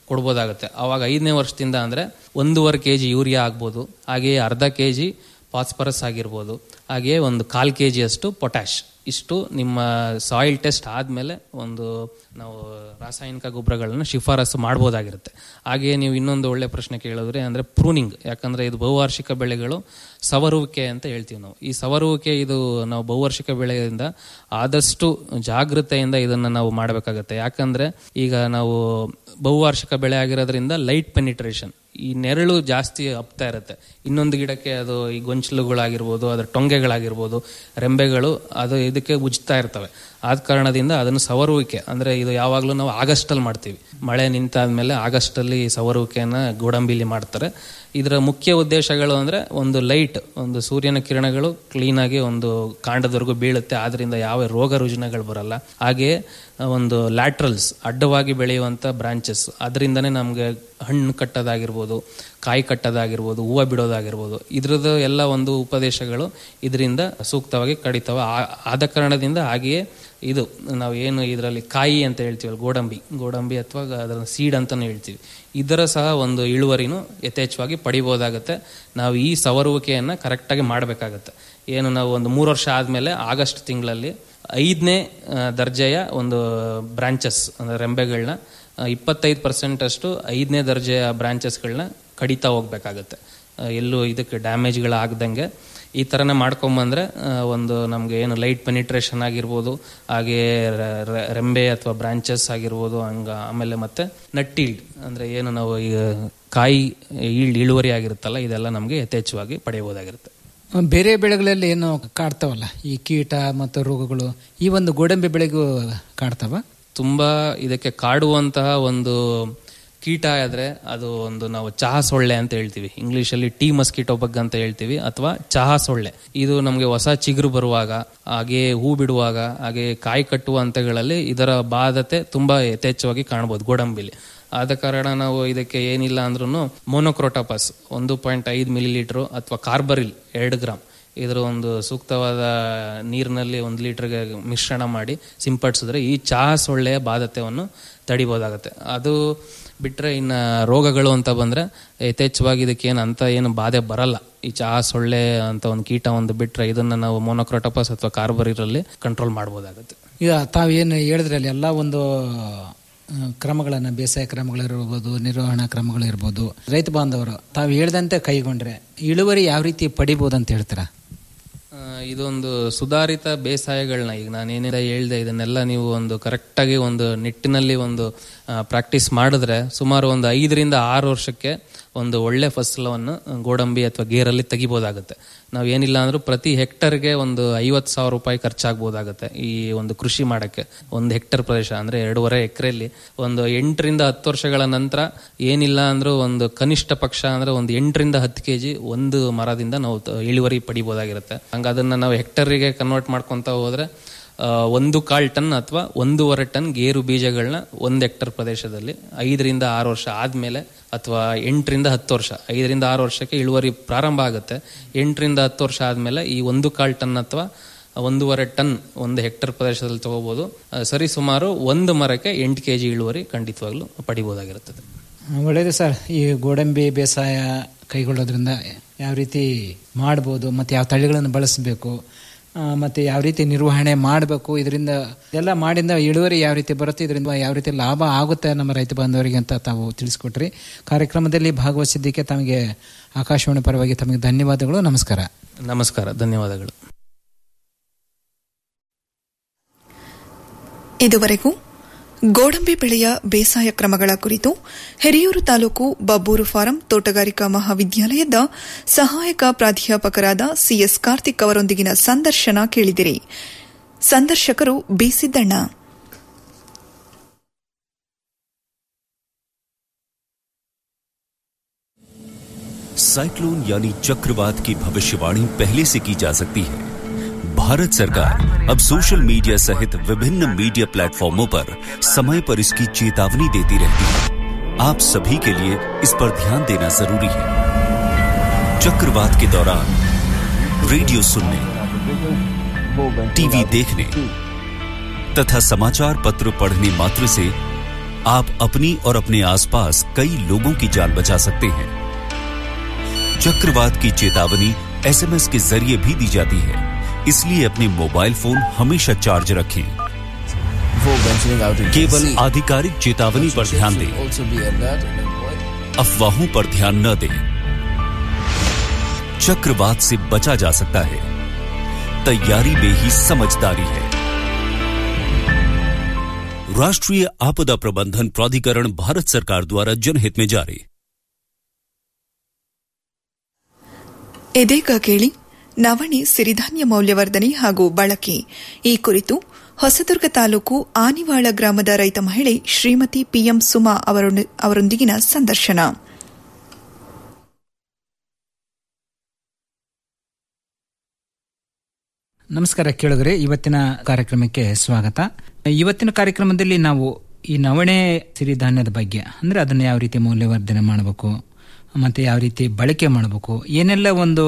ಕೊಡ್ಬೋದಾಗುತ್ತೆ ಅವಾಗ ಐದನೇ ವರ್ಷದಿಂದ ಅಂದರೆ ಒಂದೂವರೆ ಕೆ ಜಿ ಯೂರಿಯಾ ಆಗ್ಬೋದು ಹಾಗೆಯೇ ಅರ್ಧ ಕೆ ಜಿ ಫಾಸ್ಫರಸ್ ಆಗಿರ್ಬೋದು ಹಾಗೆಯೇ ಒಂದು ಕಾಲು ಕೆ ಜಿಯಷ್ಟು ಪೊಟ್ಯಾಶ್ ಇಷ್ಟು ನಿಮ್ಮ ಸಾಯಿಲ್ ಟೆಸ್ಟ್ ಆದಮೇಲೆ ಒಂದು ನಾವು ರಾಸಾಯನಿಕ ಗೊಬ್ಬರಗಳನ್ನು ಶಿಫಾರಸು ಮಾಡ್ಬೋದಾಗಿರುತ್ತೆ ಹಾಗೆಯೇ ನೀವು ಇನ್ನೊಂದು ಒಳ್ಳೆ ಪ್ರಶ್ನೆ ಕೇಳಿದ್ರೆ ಅಂದರೆ ಪ್ರೂನಿಂಗ್ ಯಾಕಂದರೆ ಇದು ಬಹುವಾರ್ಷಿಕ ಬೆಳೆಗಳು ಸವರುವಿಕೆ ಅಂತ ಹೇಳ್ತೀವಿ ನಾವು ಈ ಸವರುವಿಕೆ ಇದು ನಾವು ಬಹುವಾರ್ಷಿಕ ಬೆಳೆಯಿಂದ ಆದಷ್ಟು ಜಾಗೃತೆಯಿಂದ ಇದನ್ನು ನಾವು ಮಾಡಬೇಕಾಗತ್ತೆ ಯಾಕಂದರೆ ಈಗ ನಾವು ಬಹುವಾರ್ಷಿಕ ಬೆಳೆ ಆಗಿರೋದ್ರಿಂದ ಲೈಟ್ ಪೆನಿಟ್ರೇಷನ್ ಈ ನೆರಳು ಜಾಸ್ತಿ ಹಪ್ತಾ ಇರುತ್ತೆ ಇನ್ನೊಂದು ಗಿಡಕ್ಕೆ ಅದು ಈ ಗೊಂಚಲುಗಳಾಗಿರ್ಬೋದು ಅದರ ಟೊಂಗೆಗಳಾಗಿರ್ಬೋದು ರೆಂಬೆಗಳು ಅದು ಇದಕ್ಕೆ ಉಜ್ತಾ ಇರ್ತವೆ ಆದ ಕಾರಣದಿಂದ ಅದನ್ನು ಸವರುವಿಕೆ ಅಂದರೆ ಇದು ಯಾವಾಗಲೂ ನಾವು ಆಗಸ್ಟಲ್ಲಿ ಮಾಡ್ತೀವಿ ಮಳೆ ನಿಂತಾದ್ಮೇಲೆ ಆಗಸ್ಟಲ್ಲಿ ಸವರುವಿಕೆಯನ್ನು ಗೋಡಂಬಿಲಿ ಮಾಡ್ತಾರೆ ಇದರ ಮುಖ್ಯ ಉದ್ದೇಶಗಳು ಅಂದರೆ ಒಂದು ಲೈಟ್ ಒಂದು ಸೂರ್ಯನ ಕಿರಣಗಳು ಕ್ಲೀನಾಗಿ ಒಂದು ಕಾಂಡದವರೆಗೂ ಬೀಳುತ್ತೆ ಆದ್ರಿಂದ ಯಾವ ರೋಗ ರುಜಿನಗಳು ಬರಲ್ಲ ಹಾಗೆಯೇ ಒಂದು ಲ್ಯಾಟ್ರಲ್ಸ್ ಅಡ್ಡವಾಗಿ ಬೆಳೆಯುವಂಥ ಬ್ರಾಂಚಸ್ ಅದರಿಂದನೇ ನಮಗೆ ಹಣ್ಣು ಕಟ್ಟೋದಾಗಿರ್ಬೋದು ಕಾಯಿ ಕಟ್ಟೋದಾಗಿರ್ಬೋದು ಹೂವು ಬಿಡೋದಾಗಿರ್ಬೋದು ಇದ್ರದ್ದು ಎಲ್ಲ ಒಂದು ಉಪದೇಶಗಳು ಇದರಿಂದ ಸೂಕ್ತವಾಗಿ ಕಡಿತವೆ ಆ- ಆದ ಕಾರಣದಿಂದ ಹಾಗೆಯೇ ಇದು ನಾವು ಏನು ಇದರಲ್ಲಿ ಕಾಯಿ ಅಂತ ಹೇಳ್ತೀವಲ್ಲ ಗೋಡಂಬಿ ಗೋಡಂಬಿ ಅಥವಾ ಅದರ ಸೀಡ್ ಅಂತಲೂ ಹೇಳ್ತೀವಿ ಇದರ ಸಹ ಒಂದು ಇಳುವರಿನೂ ಯಥೇಚ್ಛವಾಗಿ ಪಡಿಬೋದಾಗತ್ತೆ ನಾವು ಈ ಸವರುವಿಕೆಯನ್ನು ಕರೆಕ್ಟಾಗಿ ಮಾಡಬೇಕಾಗತ್ತೆ ಏನು ನಾವು ಒಂದು ಮೂರು ವರ್ಷ ಆದಮೇಲೆ ಆಗಸ್ಟ್ ತಿಂಗಳಲ್ಲಿ ಐದನೇ ದರ್ಜೆಯ ಒಂದು ಬ್ರಾಂಚಸ್ ಅಂದರೆ ರೆಂಬೆಗಳನ್ನ ಇಪ್ಪತ್ತೈದು ಪರ್ಸೆಂಟ್ ಅಷ್ಟು ಐದನೇ ದರ್ಜೆಯ ಬ್ರಾಂಚಸ್ಗಳನ್ನ ಕಡಿತಾ ಹೋಗ್ಬೇಕಾಗತ್ತೆ ಆ, ಎಲ್ಲೂ ಇದಕ್ಕೆ ಡ್ಯಾಮೇಜ್ಗಳು ಆಗದಂಗೆ ಈ ಥರನೇ ಮಾಡ್ಕೊಂಬಂದ್ರೆ ಆ, ಒಂದು ನಮಗೆ ಏನು ಲೈಟ್ ಪೆನಿಟ್ರೇಷನ್ ಆಗಿರ್ಬೋದು ಹಾಗೆ ರ- ರ- ರೆಂಬೆ ಅಥವಾ ಬ್ರಾಂಚಸ್ ಆಗಿರ್ಬೋದು ಹಂಗ ಆಮೇಲೆ ಮತ್ತೆ ನಟ್ಟೀಲ್ಡ್ ಅಂದರೆ ಏನು ನಾವು ಈಗ ಕಾಯಿ ಈಲ್ಡ್ ಇಳುವರಿ ಆಗಿರುತ್ತಲ್ಲ ಇದೆಲ್ಲ ನಮಗೆ ಯಥೇಚ್ಛವಾಗಿ ಪಡೆಯಬಹುದಾಗಿರುತ್ತೆ ಬೇರೆ ಬೆಳೆಗಳಲ್ಲಿ ಏನು ಕಾಡ್ತಾವಲ್ಲ ಈ ಕೀಟ ಮತ್ತು ರೋಗಗಳು ಈ ಒಂದು ಗೋಡಂಬಿ ಬೆಳೆಗೂ ಕಾಡ್ತಾವ ತುಂಬಾ ಇದಕ್ಕೆ ಕಾಡುವಂತಹ ಒಂದು ಕೀಟ ಆದ್ರೆ ಅದು ಒಂದು ನಾವು ಚಹಾ ಸೊಳ್ಳೆ ಅಂತ ಹೇಳ್ತೀವಿ ಇಂಗ್ಲಿಷಲ್ಲಿ ಟೀ ಮಸ್ಕಿಟೋ ಬಗ್ ಅಂತ ಹೇಳ್ತೀವಿ ಅಥವಾ ಚಹಾ ಸೊಳ್ಳೆ ಇದು ನಮಗೆ ಹೊಸ ಚಿಗುರು ಬರುವಾಗ ಹಾಗೆ ಹೂ ಬಿಡುವಾಗ ಹಾಗೆ ಕಾಯಿ ಕಟ್ಟುವ ಹಂತಗಳಲ್ಲಿ ಇದರ ಬಾಧತೆ ತುಂಬಾ ಯಥೇಚ್ಛವಾಗಿ ಕಾಣಬಹುದು ಗೋಡಂಬಿಲಿ ಆದ ಕಾರಣ ನಾವು ಇದಕ್ಕೆ ಏನಿಲ್ಲ ಅಂದ್ರೂ ಮೋನೋಕ್ರೋಟಾಪಸ್ ಒಂದು ಪಾಯಿಂಟ್ ಐದು ಮಿಲಿ ಲೀಟ್ರು ಅಥವಾ ಕಾರ್ಬರಿಲ್ ಎರಡು ಗ್ರಾಮ್ ಇದರ ಒಂದು ಸೂಕ್ತವಾದ ನೀರಿನಲ್ಲಿ ಒಂದು ಲೀಟರ್ಗೆ ಮಿಶ್ರಣ ಮಾಡಿ ಸಿಂಪಡಿಸಿದ್ರೆ ಈ ಚಹಾ ಸೊಳ್ಳೆಯ ಬಾಧತೆಯನ್ನು ತಡಿಬೋದಾಗತ್ತೆ ಅದು ಬಿಟ್ಟರೆ ಇನ್ನು ರೋಗಗಳು ಅಂತ ಬಂದರೆ ಯಥೇಚ್ಛವಾಗಿ ಇದಕ್ಕೆ ಏನು ಅಂತ ಏನು ಬಾಧೆ ಬರಲ್ಲ ಈ ಚಹಾ ಸೊಳ್ಳೆ ಅಂತ ಒಂದು ಕೀಟ ಒಂದು ಬಿಟ್ಟರೆ ಇದನ್ನು ನಾವು ಮೋನೋಕ್ರೋಟೋಪಸ್ ಅಥವಾ ಕಾರ್ಬರಿರಲ್ಲಿ ಕಂಟ್ರೋಲ್ ಮಾಡ್ಬೋದಾಗತ್ತೆ ಈಗ ತಾವೇನು ಹೇಳಿದ್ರಲ್ಲಿ ಎಲ್ಲ ಒಂದು ಆ, ಕ್ರಮಗಳನ್ನ ಬೇಸಾಯ ಕ್ರಮಗಳಿರ್ಬೋದು ನಿರ್ವಹಣಾ ಕ್ರಮಗಳಿರ್ಬೋದು ರೈತ ಬಾಂಧವರು ತಾವು ಹೇಳ್ದಂತೆ ಕೈಗೊಂಡ್ರೆ ಇಳುವರಿ ಯಾವ ರೀತಿ ಪಡಿಬೋದು ಅಂತ ಹೇಳ್ತೀರಾ ಆ, ಇದೊಂದು ಸುಧಾರಿತ ಬೇಸಾಯಗಳನ್ನ ಈಗ ನಾನು ಏನಿದೆ ಹೇಳ್ದೆ ಇದನ್ನೆಲ್ಲ ನೀವು ಒಂದು ಕರೆಕ್ಟಾಗಿ ಒಂದು ನಿಟ್ಟಿನಲ್ಲಿ ಒಂದು ಪ್ರಾಕ್ಟೀಸ್ ಮಾಡಿದ್ರೆ ಸುಮಾರು ಒಂದು ಐದರಿಂದ ಆರು ವರ್ಷಕ್ಕೆ ಒಂದು ಒಳ್ಳೆ ಫಸಲವನ್ನು ಗೋಡಂಬಿ ಅಥವಾ ಗೇರಲ್ಲಿ ತೆಗಿಬೋದಾಗುತ್ತೆ ನಾವು ಏನಿಲ್ಲ ಅಂದ್ರೂ ಪ್ರತಿ ಹೆಕ್ಟರ್ಗೆ ಒಂದು ಐವತ್ತು ಸಾವಿರ ರೂಪಾಯಿ ಖರ್ಚಾಗ್ಬೋದಾಗುತ್ತೆ ಈ ಒಂದು ಕೃಷಿ ಮಾಡಕ್ಕೆ ಒಂದು ಹೆಕ್ಟರ್ ಪ್ರದೇಶ ಅಂದ್ರೆ ಎರಡೂವರೆ ಎಕರೆಯಲ್ಲಿ ಒಂದು ಎಂಟರಿಂದ ಹತ್ತು ವರ್ಷಗಳ ನಂತರ ಏನಿಲ್ಲ ಅಂದ್ರೂ ಒಂದು ಕನಿಷ್ಠ ಪಕ್ಷ ಅಂದ್ರೆ ಒಂದು ಎಂಟರಿಂದ ಹತ್ತು ಕೆ ಜಿ ಒಂದು ಮರದಿಂದ ನಾವು ತ- ಇಳುವರಿ ಪಡಿಬೋದಾಗಿರುತ್ತೆ ಹಂಗ ಅದನ್ನ ನಾವು ಹೆಕ್ಟರ್ಗೆ ಕನ್ವರ್ಟ್ ಮಾಡ್ಕೊಂತ ಹೋದ್ರೆ ಆ, ಒಂದು ಕಾಲ್ ಟನ್ ಅಥವಾ ಒಂದೂವರೆ ಟನ್ ಗೇರು ಬೀಜಗಳನ್ನ ಒಂದು ಹೆಕ್ಟರ್ ಪ್ರದೇಶದಲ್ಲಿ ಐದರಿಂದ ಆರು ವರ್ಷ ಆದ್ಮೇಲೆ ಅಥವಾ ಎಂಟರಿಂದ ಹತ್ತು ವರ್ಷ ಐದರಿಂದ ಆರು ವರ್ಷಕ್ಕೆ ಇಳುವರಿ ಪ್ರಾರಂಭ ಆಗುತ್ತೆ ಎಂಟರಿಂದ ಹತ್ತು ವರ್ಷ ಆದ್ಮೇಲೆ ಈ ಒಂದು ಕಾಲ್ ಟನ್ ಅಥವಾ ಒಂದೂವರೆ ಟನ್ ಒಂದು ಹೆಕ್ಟರ್ ಪ್ರದೇಶದಲ್ಲಿ ತಗೋಬಹುದು ಆ, ಸರಿ ಸುಮಾರು ಒಂದು ಮರಕ್ಕೆ ಎಂಟು ಕೆ ಜಿ ಇಳುವರಿ ಖಂಡಿತವಾಗ್ಲೂ ಪಡಿಬೋದಾಗಿರುತ್ತದೆ ಒಳ್ಳೆಯದು ಸರ್ ಈ ಗೋಡಂಬಿ ಬೇಸಾಯ ಕೈಗೊಳ್ಳೋದ್ರಿಂದ ಯಾವ ರೀತಿ ಮಾಡ್ಬೋದು ಮತ್ತು ಯಾವ ತಳಿಗಳನ್ನು ಬಳಸಬೇಕು ಮತ್ತು ಯಾವ ರೀತಿ ನಿರ್ವಹಣೆ ಮಾಡಬೇಕು ಇದರಿಂದ ಎಲ್ಲ ಮಾಡಿಂದ ಇಳುವರಿ ಯಾವ ರೀತಿ ಬರುತ್ತೆ ಇದರಿಂದ ಯಾವ ರೀತಿ ಲಾಭ ಆಗುತ್ತೆ ನಮ್ಮ ರೈತ ಬಾಂಧವರಿಗೆ ಅಂತ ತಾವು ತಿಳಿಸ್ಕೊಟ್ರಿ ಕಾರ್ಯಕ್ರಮದಲ್ಲಿ ಭಾಗವಹಿಸಿದ್ದಕ್ಕೆ ತಮಗೆ ಆಕಾಶವಾಣಿ ಪರವಾಗಿ ತಮಗೆ ಧನ್ಯವಾದಗಳು ನಮಸ್ಕಾರ ನಮಸ್ಕಾರ ಧನ್ಯವಾದಗಳು ಇದುವರೆಗೂ ಗೋಡಂಬಿ ಬೆಳೆಯ ಬೇಸಾಯ ಕ್ರಮಗಳ ಕುರಿತು ಹಿರಿಯೂರು ತಾಲೂಕು ಬಬ್ಬೂರು ಫಾರಂ ತೋಟಗಾರಿಕಾ ಮಹಾವಿದ್ಯಾಲಯದ ಸಹಾಯಕ ಪ್ರಾಧ್ಯಾಪಕರಾದ ಸಿಎಸ್ ಕಾರ್ತಿಕ್ ಅವರೊಂದಿಗಿನ ಸಂದರ್ಶನ ಕೇಳಿದಿರಿ ಸಂದರ್ಶಕರು ಬಿ ಸಿದ್ದಣ್ಣ साइक्लोन यानी चक्रवात की भविष्यवाणी पहले से की जा सकती है भारत सरकार अब सोशल मीडिया सहित विभिन्न मीडिया प्लेटफॉर्मों पर समय पर इसकी चेतावनी देती रहती है आप सभी के लिए इस पर ध्यान देना जरूरी है चक्रवात के दौरान रेडियो सुनने टीवी देखने तथा समाचार पत्र पढ़ने मात्र से आप अपनी और अपने आसपास कई लोगों की जान बचा सकते हैं चक्रवात की चेतावनी एसएमएस के जरिए भी दी जाती है इसलिए अपने मोबाइल फोन हमेशा चार्ज रखें केवल आधिकारिक चेतावनी पर ध्यान दें अफवाहों पर ध्यान न दें चक्रवात से बचा जा सकता है तैयारी में ही समझदारी है राष्ट्रीय आपदा प्रबंधन प्राधिकरण भारत सरकार द्वारा जनहित में जारी ಇದೀಗ ಕೇಳಿ ನವಣೆ ಸಿರಿಧಾನ್ಯ ಮೌಲ್ಯವರ್ಧನೆ ಹಾಗೂ ಬಳಕೆ ಈ ಕುರಿತು ಹೊಸದುರ್ಗ ತಾಲೂಕು ಆನಿವಾಳ ಗ್ರಾಮದ ರೈತ ಮಹಿಳೆ ಶ್ರೀಮತಿ ಪಿಎಂ ಸುಮಾ ಅವರೊಂದಿ- ಅವರೊಂದಿಗಿನ ಸಂದರ್ಶನ ನಮಸ್ಕಾರ ಕೇಳಿದ್ರೆ ಇವತ್ತಿನ ಕಾರ್ಯಕ್ರಮಕ್ಕೆ ಸ್ವಾಗತ ಇವತ್ತಿನ ಕಾರ್ಯಕ್ರಮದಲ್ಲಿ ನಾವು ಈ ನವಣೆ ಸಿರಿಧಾನ್ಯದ ಬಗ್ಗೆ ಅಂದ್ರೆ ಅದನ್ನ ಯಾವ ರೀತಿ ಮೌಲ್ಯವರ್ಧನೆ ಮಾಡಬೇಕು ಮತ್ತೆ ಯಾವ ರೀತಿ ಬಳಕೆ ಮಾಡಬೇಕು ಏನೆಲ್ಲ ಒಂದು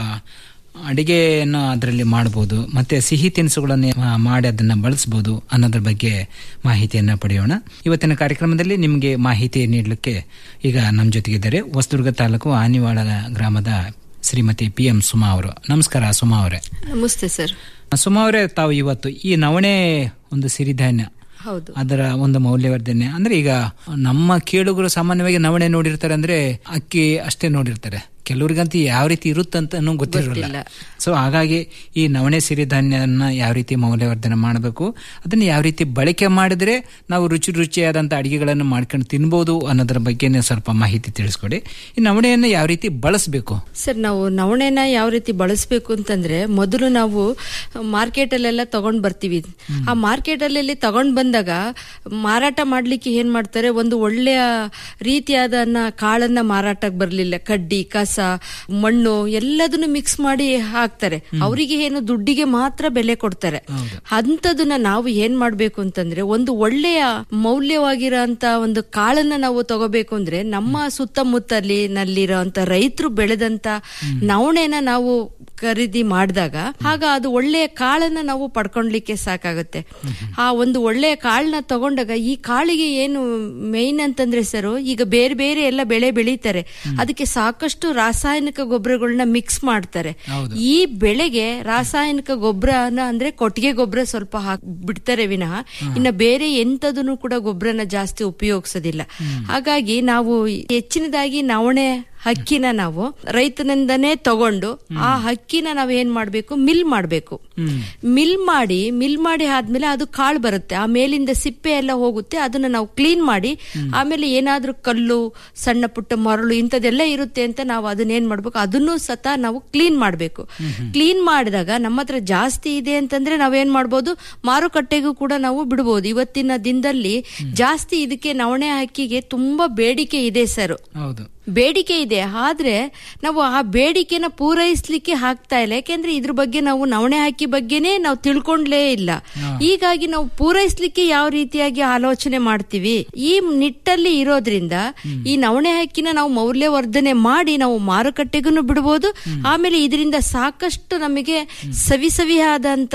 ಅಡಿಗೆಯನ್ನು ಅದರಲ್ಲಿ ಮಾಡಬಹುದು ಮತ್ತೆ ಸಿಹಿ ತಿನಿಸುಗಳನ್ನು ಆ, ಮಾಡಿ ಅದನ್ನ ಬಳಸಬಹುದು ಅನ್ನೋದ್ರ ಬಗ್ಗೆ ಮಾಹಿತಿಯನ್ನ ಪಡೆಯೋಣ ಇವತ್ತಿನ ಕಾರ್ಯಕ್ರಮದಲ್ಲಿ ನಿಮಗೆ ಮಾಹಿತಿ ನೀಡಲಿಕ್ಕೆ ಈಗ ನಮ್ಮ ಜೊತೆಗಿದ್ದಾರೆ ಹೊಸದುರ್ಗ ತಾಲೂಕು ಆನಿವಾಳ ಗ್ರಾಮದ ಶ್ರೀಮತಿ ಪಿ ಎಂ ಸುಮಾ ಅವರು ನಮಸ್ಕಾರ ಸುಮಾ ಅವರೇ ನಮಸ್ತೆ ಸರ್ ಸುಮಾ ಅವರೇ ತಾವು ಇವತ್ತು ಈ ನವಣೆ ಒಂದು ಸಿರಿಧಾನ್ಯ ಹೌದು ಅದರ ಒಂದು ಮೌಲ್ಯವರ್ಧನೆ ಅಂದ್ರೆ ಈಗ ನಮ್ಮ ಕೇಳುಗರು ಸಾಮಾನ್ಯವಾಗಿ ನವಣೆ ನೋಡಿರ್ತಾರೆ ಅಂದ್ರೆ ಅಕ್ಕಿ ಅಷ್ಟೇ ನೋಡಿರ್ತಾರೆ ಕೆಲವ್ರಿಗಂತೂ ಯಾವ ರೀತಿ ಇರುತ್ತಂತ ಗೊತ್ತಿರಲ್ಲ ಗೊತ್ತಿಲ್ಲ. ಸೊ ಹಾಗಾಗಿ ಈ ನವಣೆ ಸಿರಿಧಾನ್ಯನ ಯಾವ ರೀತಿ ಮೌಲ್ಯವರ್ಧನೆ ಮಾಡಬೇಕು ಅದನ್ನ ಯಾವ ರೀತಿ ಬಳಕೆ ಮಾಡಿದ್ರೆ ನಾವು ರುಚಿ ರುಚಿಯಾದಂತ ಅಡಿಗೆಗಳನ್ನು ಮಾಡ್ಕೊಂಡು ತಿನ್ಬೋದು ಅನ್ನೋದ್ರ ಬಗ್ಗೆ ಸ್ವಲ್ಪ ಮಾಹಿತಿ ತಿಳಿಸ್ಕೊಡಿ ಈ ನವಣೆಯನ್ನ ಯಾವ ರೀತಿ ಬಳಸಬೇಕು ಸರ್ ನಾವು ನವಣೆನ ಯಾವ ರೀತಿ ಬಳಸಬೇಕು ಅಂತಂದ್ರೆ ಮೊದಲು ನಾವು ಮಾರ್ಕೆಟ್ ಅಲ್ಲೆಲ್ಲ ತಗೊಂಡ್ ಬರ್ತೀವಿ ಆ ಮಾರ್ಕೆಟ್ ಅಲ್ಲಿ ತಗೊಂಡ್ ಬಂದಾಗ ಮಾರಾಟ ಮಾಡ್ಲಿಕ್ಕೆ ಏನ್ ಮಾಡ್ತಾರೆ ಒಂದು ಒಳ್ಳೆಯ ರೀತಿಯಾದ ಕಾಳನ್ನ ಮಾರಾಟಕ್ಕೆ ಬರ್ಲಿಲ್ಲ ಕಡ್ಡಿ ಕಸ ಮಣ್ಣು ಎಲ್ಲದನ್ನು ಮಿಕ್ಸ್ ಮಾಡಿ ಹಾಕ್ತಾರೆ ಅವರಿಗೆ ಏನು ದುಡ್ಡಿಗೆ ಮಾತ್ರ ಬೆಲೆ ಕೊಡ್ತಾರೆ ಅಂತದನ್ನ ನಾವು ಏನ್ ಮಾಡ್ಬೇಕು ಅಂತಂದ್ರೆ ಒಂದು ಒಳ್ಳೆಯ ಮೌಲ್ಯವಾಗಿರೋಂತ ಒಂದು ಕಾಳನ್ನ ನಾವು ತಗೋಬೇಕು ಅಂದ್ರೆ ನಮ್ಮ ಸುತ್ತಮುತ್ತಲಿ ನಲ್ಲಿರೋಂತ ರೈತರು ಬೆಳೆದಂತ ನವಣೆನ ನಾವು ಖರೀದಿ ಮಾಡಿದಾಗ ಆಗ ಅದು ಒಳ್ಳೆಯ ಕಾಳನ್ನ ನಾವು ಪಡ್ಕೊಂಡ್ಲಿಕ್ಕೆ ಸಾಕಾಗುತ್ತೆ ಆ ಒಂದು ಒಳ್ಳೆಯ ಕಾಳನ್ನ ತಗೊಂಡಾಗ ಈ ಕಾಳಿಗೆ ಏನು ಮೇನ್ ಅಂತಂದ್ರೆ ಸರ್ ಈಗ ಬೇರೆ ಬೇರೆ ಎಲ್ಲ ಬೆಳೆ ಬೆಳೀತಾರೆ ಅದಕ್ಕೆ ಸಾಕಷ್ಟು ರಾಸಾಯನಿಕ ಗೊಬ್ಬರಗಳನ್ನ ಮಿಕ್ಸ್ ಮಾಡ್ತಾರೆ ಈ ಬೆಳೆಗೆ ರಾಸಾಯನಿಕ ಗೊಬ್ಬರನ ಅಂದ್ರೆ ಕೊಟ್ಟಿಗೆ ಗೊಬ್ಬರ ಸ್ವಲ್ಪ ಹಾಕ್ ಬಿಡ್ತಾರೆ ವಿನಃ ಇನ್ನ ಬೇರೆ ಎಂತದನ್ನು ಕೂಡ ಗೊಬ್ಬರನ ಜಾಸ್ತಿ ಉಪಯೋಗಿಸೋದಿಲ್ಲ ಹಾಗಾಗಿ ನಾವು ಹೆಚ್ಚಿನದಾಗಿ ನವಣೆ ಹಕ್ಕಿನ ನಾವು ರೈತನಿಂದನೇ ತಗೊಂಡು ಆ ಹಕ್ಕಿನ ನಾವ್ ಏನ್ ಮಾಡ್ಬೇಕು ಮಿಲ್ ಮಾಡ್ಬೇಕು ಮಿಲ್ ಮಾಡಿ ಮಿಲ್ ಮಾಡಿ ಆದ್ಮೇಲೆ ಅದು ಕಾಳು ಬರುತ್ತೆ ಆ ಮೇಲಿಂದ ಸಿಪ್ಪೆ ಎಲ್ಲ ಹೋಗುತ್ತೆ ಅದನ್ನ ನಾವು ಕ್ಲೀನ್ ಮಾಡಿ ಆಮೇಲೆ ಏನಾದ್ರೂ ಕಲ್ಲು ಸಣ್ಣ ಪುಟ್ಟ ಮರಳು ಇಂಥದೆಲ್ಲ ಇರುತ್ತೆ ಅಂತ ನಾವು ಅದನ್ನ ಏನ್ ಮಾಡ್ಬೇಕು ಅದನ್ನು ಸತ ನಾವು ಕ್ಲೀನ್ ಮಾಡ್ಬೇಕು ಕ್ಲೀನ್ ಮಾಡಿದಾಗ ನಮ್ಮ ಹತ್ರ ಜಾಸ್ತಿ ಇದೆ ಅಂತಂದ್ರೆ ನಾವೇನ್ ಮಾಡ್ಬೋದು ಮಾರುಕಟ್ಟೆಗೂ ಕೂಡ ನಾವು ಬಿಡ್ಬೋದು ಇವತ್ತಿನ ದಿನದಲ್ಲಿ ಜಾಸ್ತಿ ಇದಕ್ಕೆ ನವಣೆ ಹಕ್ಕಿಗೆ ತುಂಬಾ ಬೇಡಿಕೆ ಇದೆ ಸರ್ ಹೌದು ಬೇಡಿಕೆ ಇದೆ ಆದ್ರೆ ನಾವು ಆ ಬೇಡಿಕೆನ ಪೂರೈಸ್ಲಿಕ್ಕೆ ಆಗ್ತಾ ಇಲ್ಲ ಯಾಕೆಂದ್ರೆ ಇದ್ರ ಬಗ್ಗೆ ನಾವು ನವಣೆ ಹಾಕಿ ಬಗ್ಗೆನೇ ನಾವು ತಿಳ್ಕೊಂಡ್ಲೇ ಇಲ್ಲ ಹೀಗಾಗಿ ನಾವು ಪೂರೈಸ್ಲಿಕ್ಕೆ ಯಾವ ರೀತಿಯಾಗಿ ಆಲೋಚನೆ ಮಾಡ್ತೀವಿ ಈ ನಿಟ್ಟಲ್ಲಿ ಇರೋದ್ರಿಂದ ಈ ನವಣೆ ಹಕ್ಕಿನ ನಾವು ಮೌಲ್ಯವರ್ಧನೆ ಮಾಡಿ ನಾವು ಮಾರುಕಟ್ಟೆಗೂ ಬಿಡ್ಬೋದು ಆಮೇಲೆ ಇದರಿಂದ ಸಾಕಷ್ಟು ನಮಗೆ ಸವಿ ಸವಿಯಾದಂತ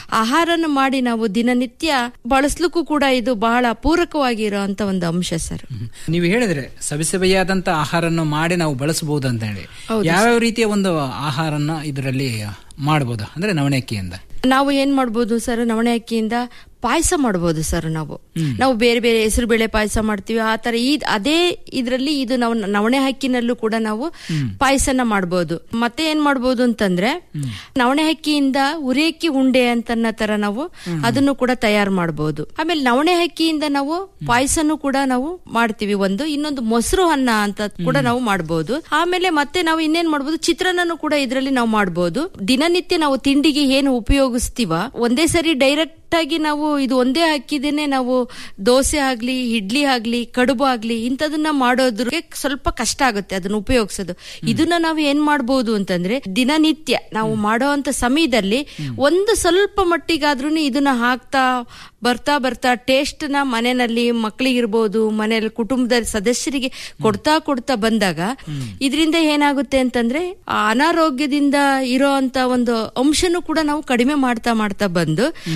ಆಹಾರನ ಮಾಡಿ ನಾವು ದಿನನಿತ್ಯ ಬಳಸ್ಲಿಕ್ಕೂ ಕೂಡ ಇದು ಬಹಳ ಪೂರಕವಾಗಿರೋ ಅಂತ ಒಂದು ಅಂಶ ಸರ್ ನೀವು ಹೇಳಿದ್ರೆ ಸವಿಸವಿಯಾದಂತ ಆಹಾರನ ಮಾಡಿ ನಾವು ಬಳಸಬಹುದು ಅಂತ ಹೇಳಿ ಯಾವ್ಯಾವ ರೀತಿಯ ಒಂದು ಆಹಾರನ ಇದರಲ್ಲಿ ಮಾಡಬಹುದು ಅಂದ್ರೆ ನವಣೆಕ್ಕಿಯಿಂದ ನಾವು ಏನ್ ಮಾಡ್ಬೋದು ಸರ್ ನವಣೆ ಅಕ್ಕಿಯಿಂದ ಪಾಯಸ ಮಾಡ್ಬೋದು ಸರ್ ನಾವು ನಾವು ಬೇರೆ ಬೇರೆ ಹೆಸರು ಬೇಳೆ ಪಾಯಸ ಮಾಡ್ತೀವಿ ಆ ತರ ಈ ಅದೇ ಇದ್ರಲ್ಲಿ ಇದು ನಾವು ನವಣೆ ಹಕ್ಕಿನಲ್ಲೂ ಕೂಡ ನಾವು ಪಾಯಸನ ಮಾಡ್ಬೋದು ಮತ್ತೆ ಏನ್ ಮಾಡ್ಬೋದು ಅಂತಂದ್ರೆ ನವಣೆ ಹಕ್ಕಿಯಿಂದ ಉರಿಯಕ್ಕಿ ಉಂಡೆ ಅಂತನ್ನ ತರ ನಾವು ಅದನ್ನು ಕೂಡ ತಯಾರು ಮಾಡಬಹುದು ಆಮೇಲೆ ನವಣೆ ಹಕ್ಕಿಯಿಂದ ನಾವು ಪಾಯಸನು ಕೂಡ ನಾವು ಮಾಡ್ತೀವಿ ಒಂದು ಇನ್ನೊಂದು ಮೊಸರು ಅನ್ನ ಅಂತ ಕೂಡ ನಾವು ಮಾಡಬಹುದು ಆಮೇಲೆ ಮತ್ತೆ ನಾವು ಇನ್ನೇನ್ ಮಾಡ್ಬೋದು ಚಿತ್ರಾನ್ನನು ಕೂಡ ಇದರಲ್ಲಿ ನಾವು ಮಾಡಬಹುದು ದಿನನಿತ್ಯ ನಾವು ತಿಂಡಿಗೆ ಏನು ಉಪಯೋಗಿಸ್ತೀವ ಒಂದೇ ಸರಿ ಡೈರೆಕ್ಟ್ ಆಗಿ ನಾವು ಇದು ಒಂದೇ ಹಾಕಿದೇನೆ ನಾವು ದೋಸೆ ಆಗ್ಲಿ ಇಡ್ಲಿ ಆಗ್ಲಿ ಕಡುಬು ಆಗ್ಲಿ ಇಂಥದನ್ನ ಮಾಡೋದ್ರಿಗೆ ಸ್ವಲ್ಪ ಕಷ್ಟ ಆಗುತ್ತೆ ಅದನ್ನ ಉಪಯೋಗಿಸೋದು ಇದನ್ನ ನಾವು ಏನ್ ಮಾಡ್ಬೋದು ಅಂತಂದ್ರೆ ದಿನನಿತ್ಯ ನಾವು ಮಾಡೋ ಅಂತ ಸಮಯದಲ್ಲಿ ಒಂದು ಸ್ವಲ್ಪ ಮಟ್ಟಿಗಾದ್ರೂ ಇದನ್ನ ಹಾಕ್ತಾ ಬರ್ತಾ ಬರ್ತಾ ಟೇಸ್ಟ್ ನ ಮನೆಯಲ್ಲಿ ಮಕ್ಕಳಿಗಿರ್ಬೋದು ಮನೆಯಲ್ಲಿ ಕುಟುಂಬದ ಸದಸ್ಯರಿಗೆ ಕೊಡ್ತಾ ಕೊಡ್ತಾ ಬಂದಾಗ ಇದರಿಂದ ಏನಾಗುತ್ತೆ ಅಂತಂದ್ರೆ ಆ ಅನಾರೋಗ್ಯದಿಂದ ಇರೋ ಅಂತ ಒಂದು ಅಂಶನೂ ಕೂಡ ನಾವು ಕಡಿಮೆ ಮಾಡ್ತಾ ಮಾಡ್ತಾ ಬಂದು ಆಮೇಲೆ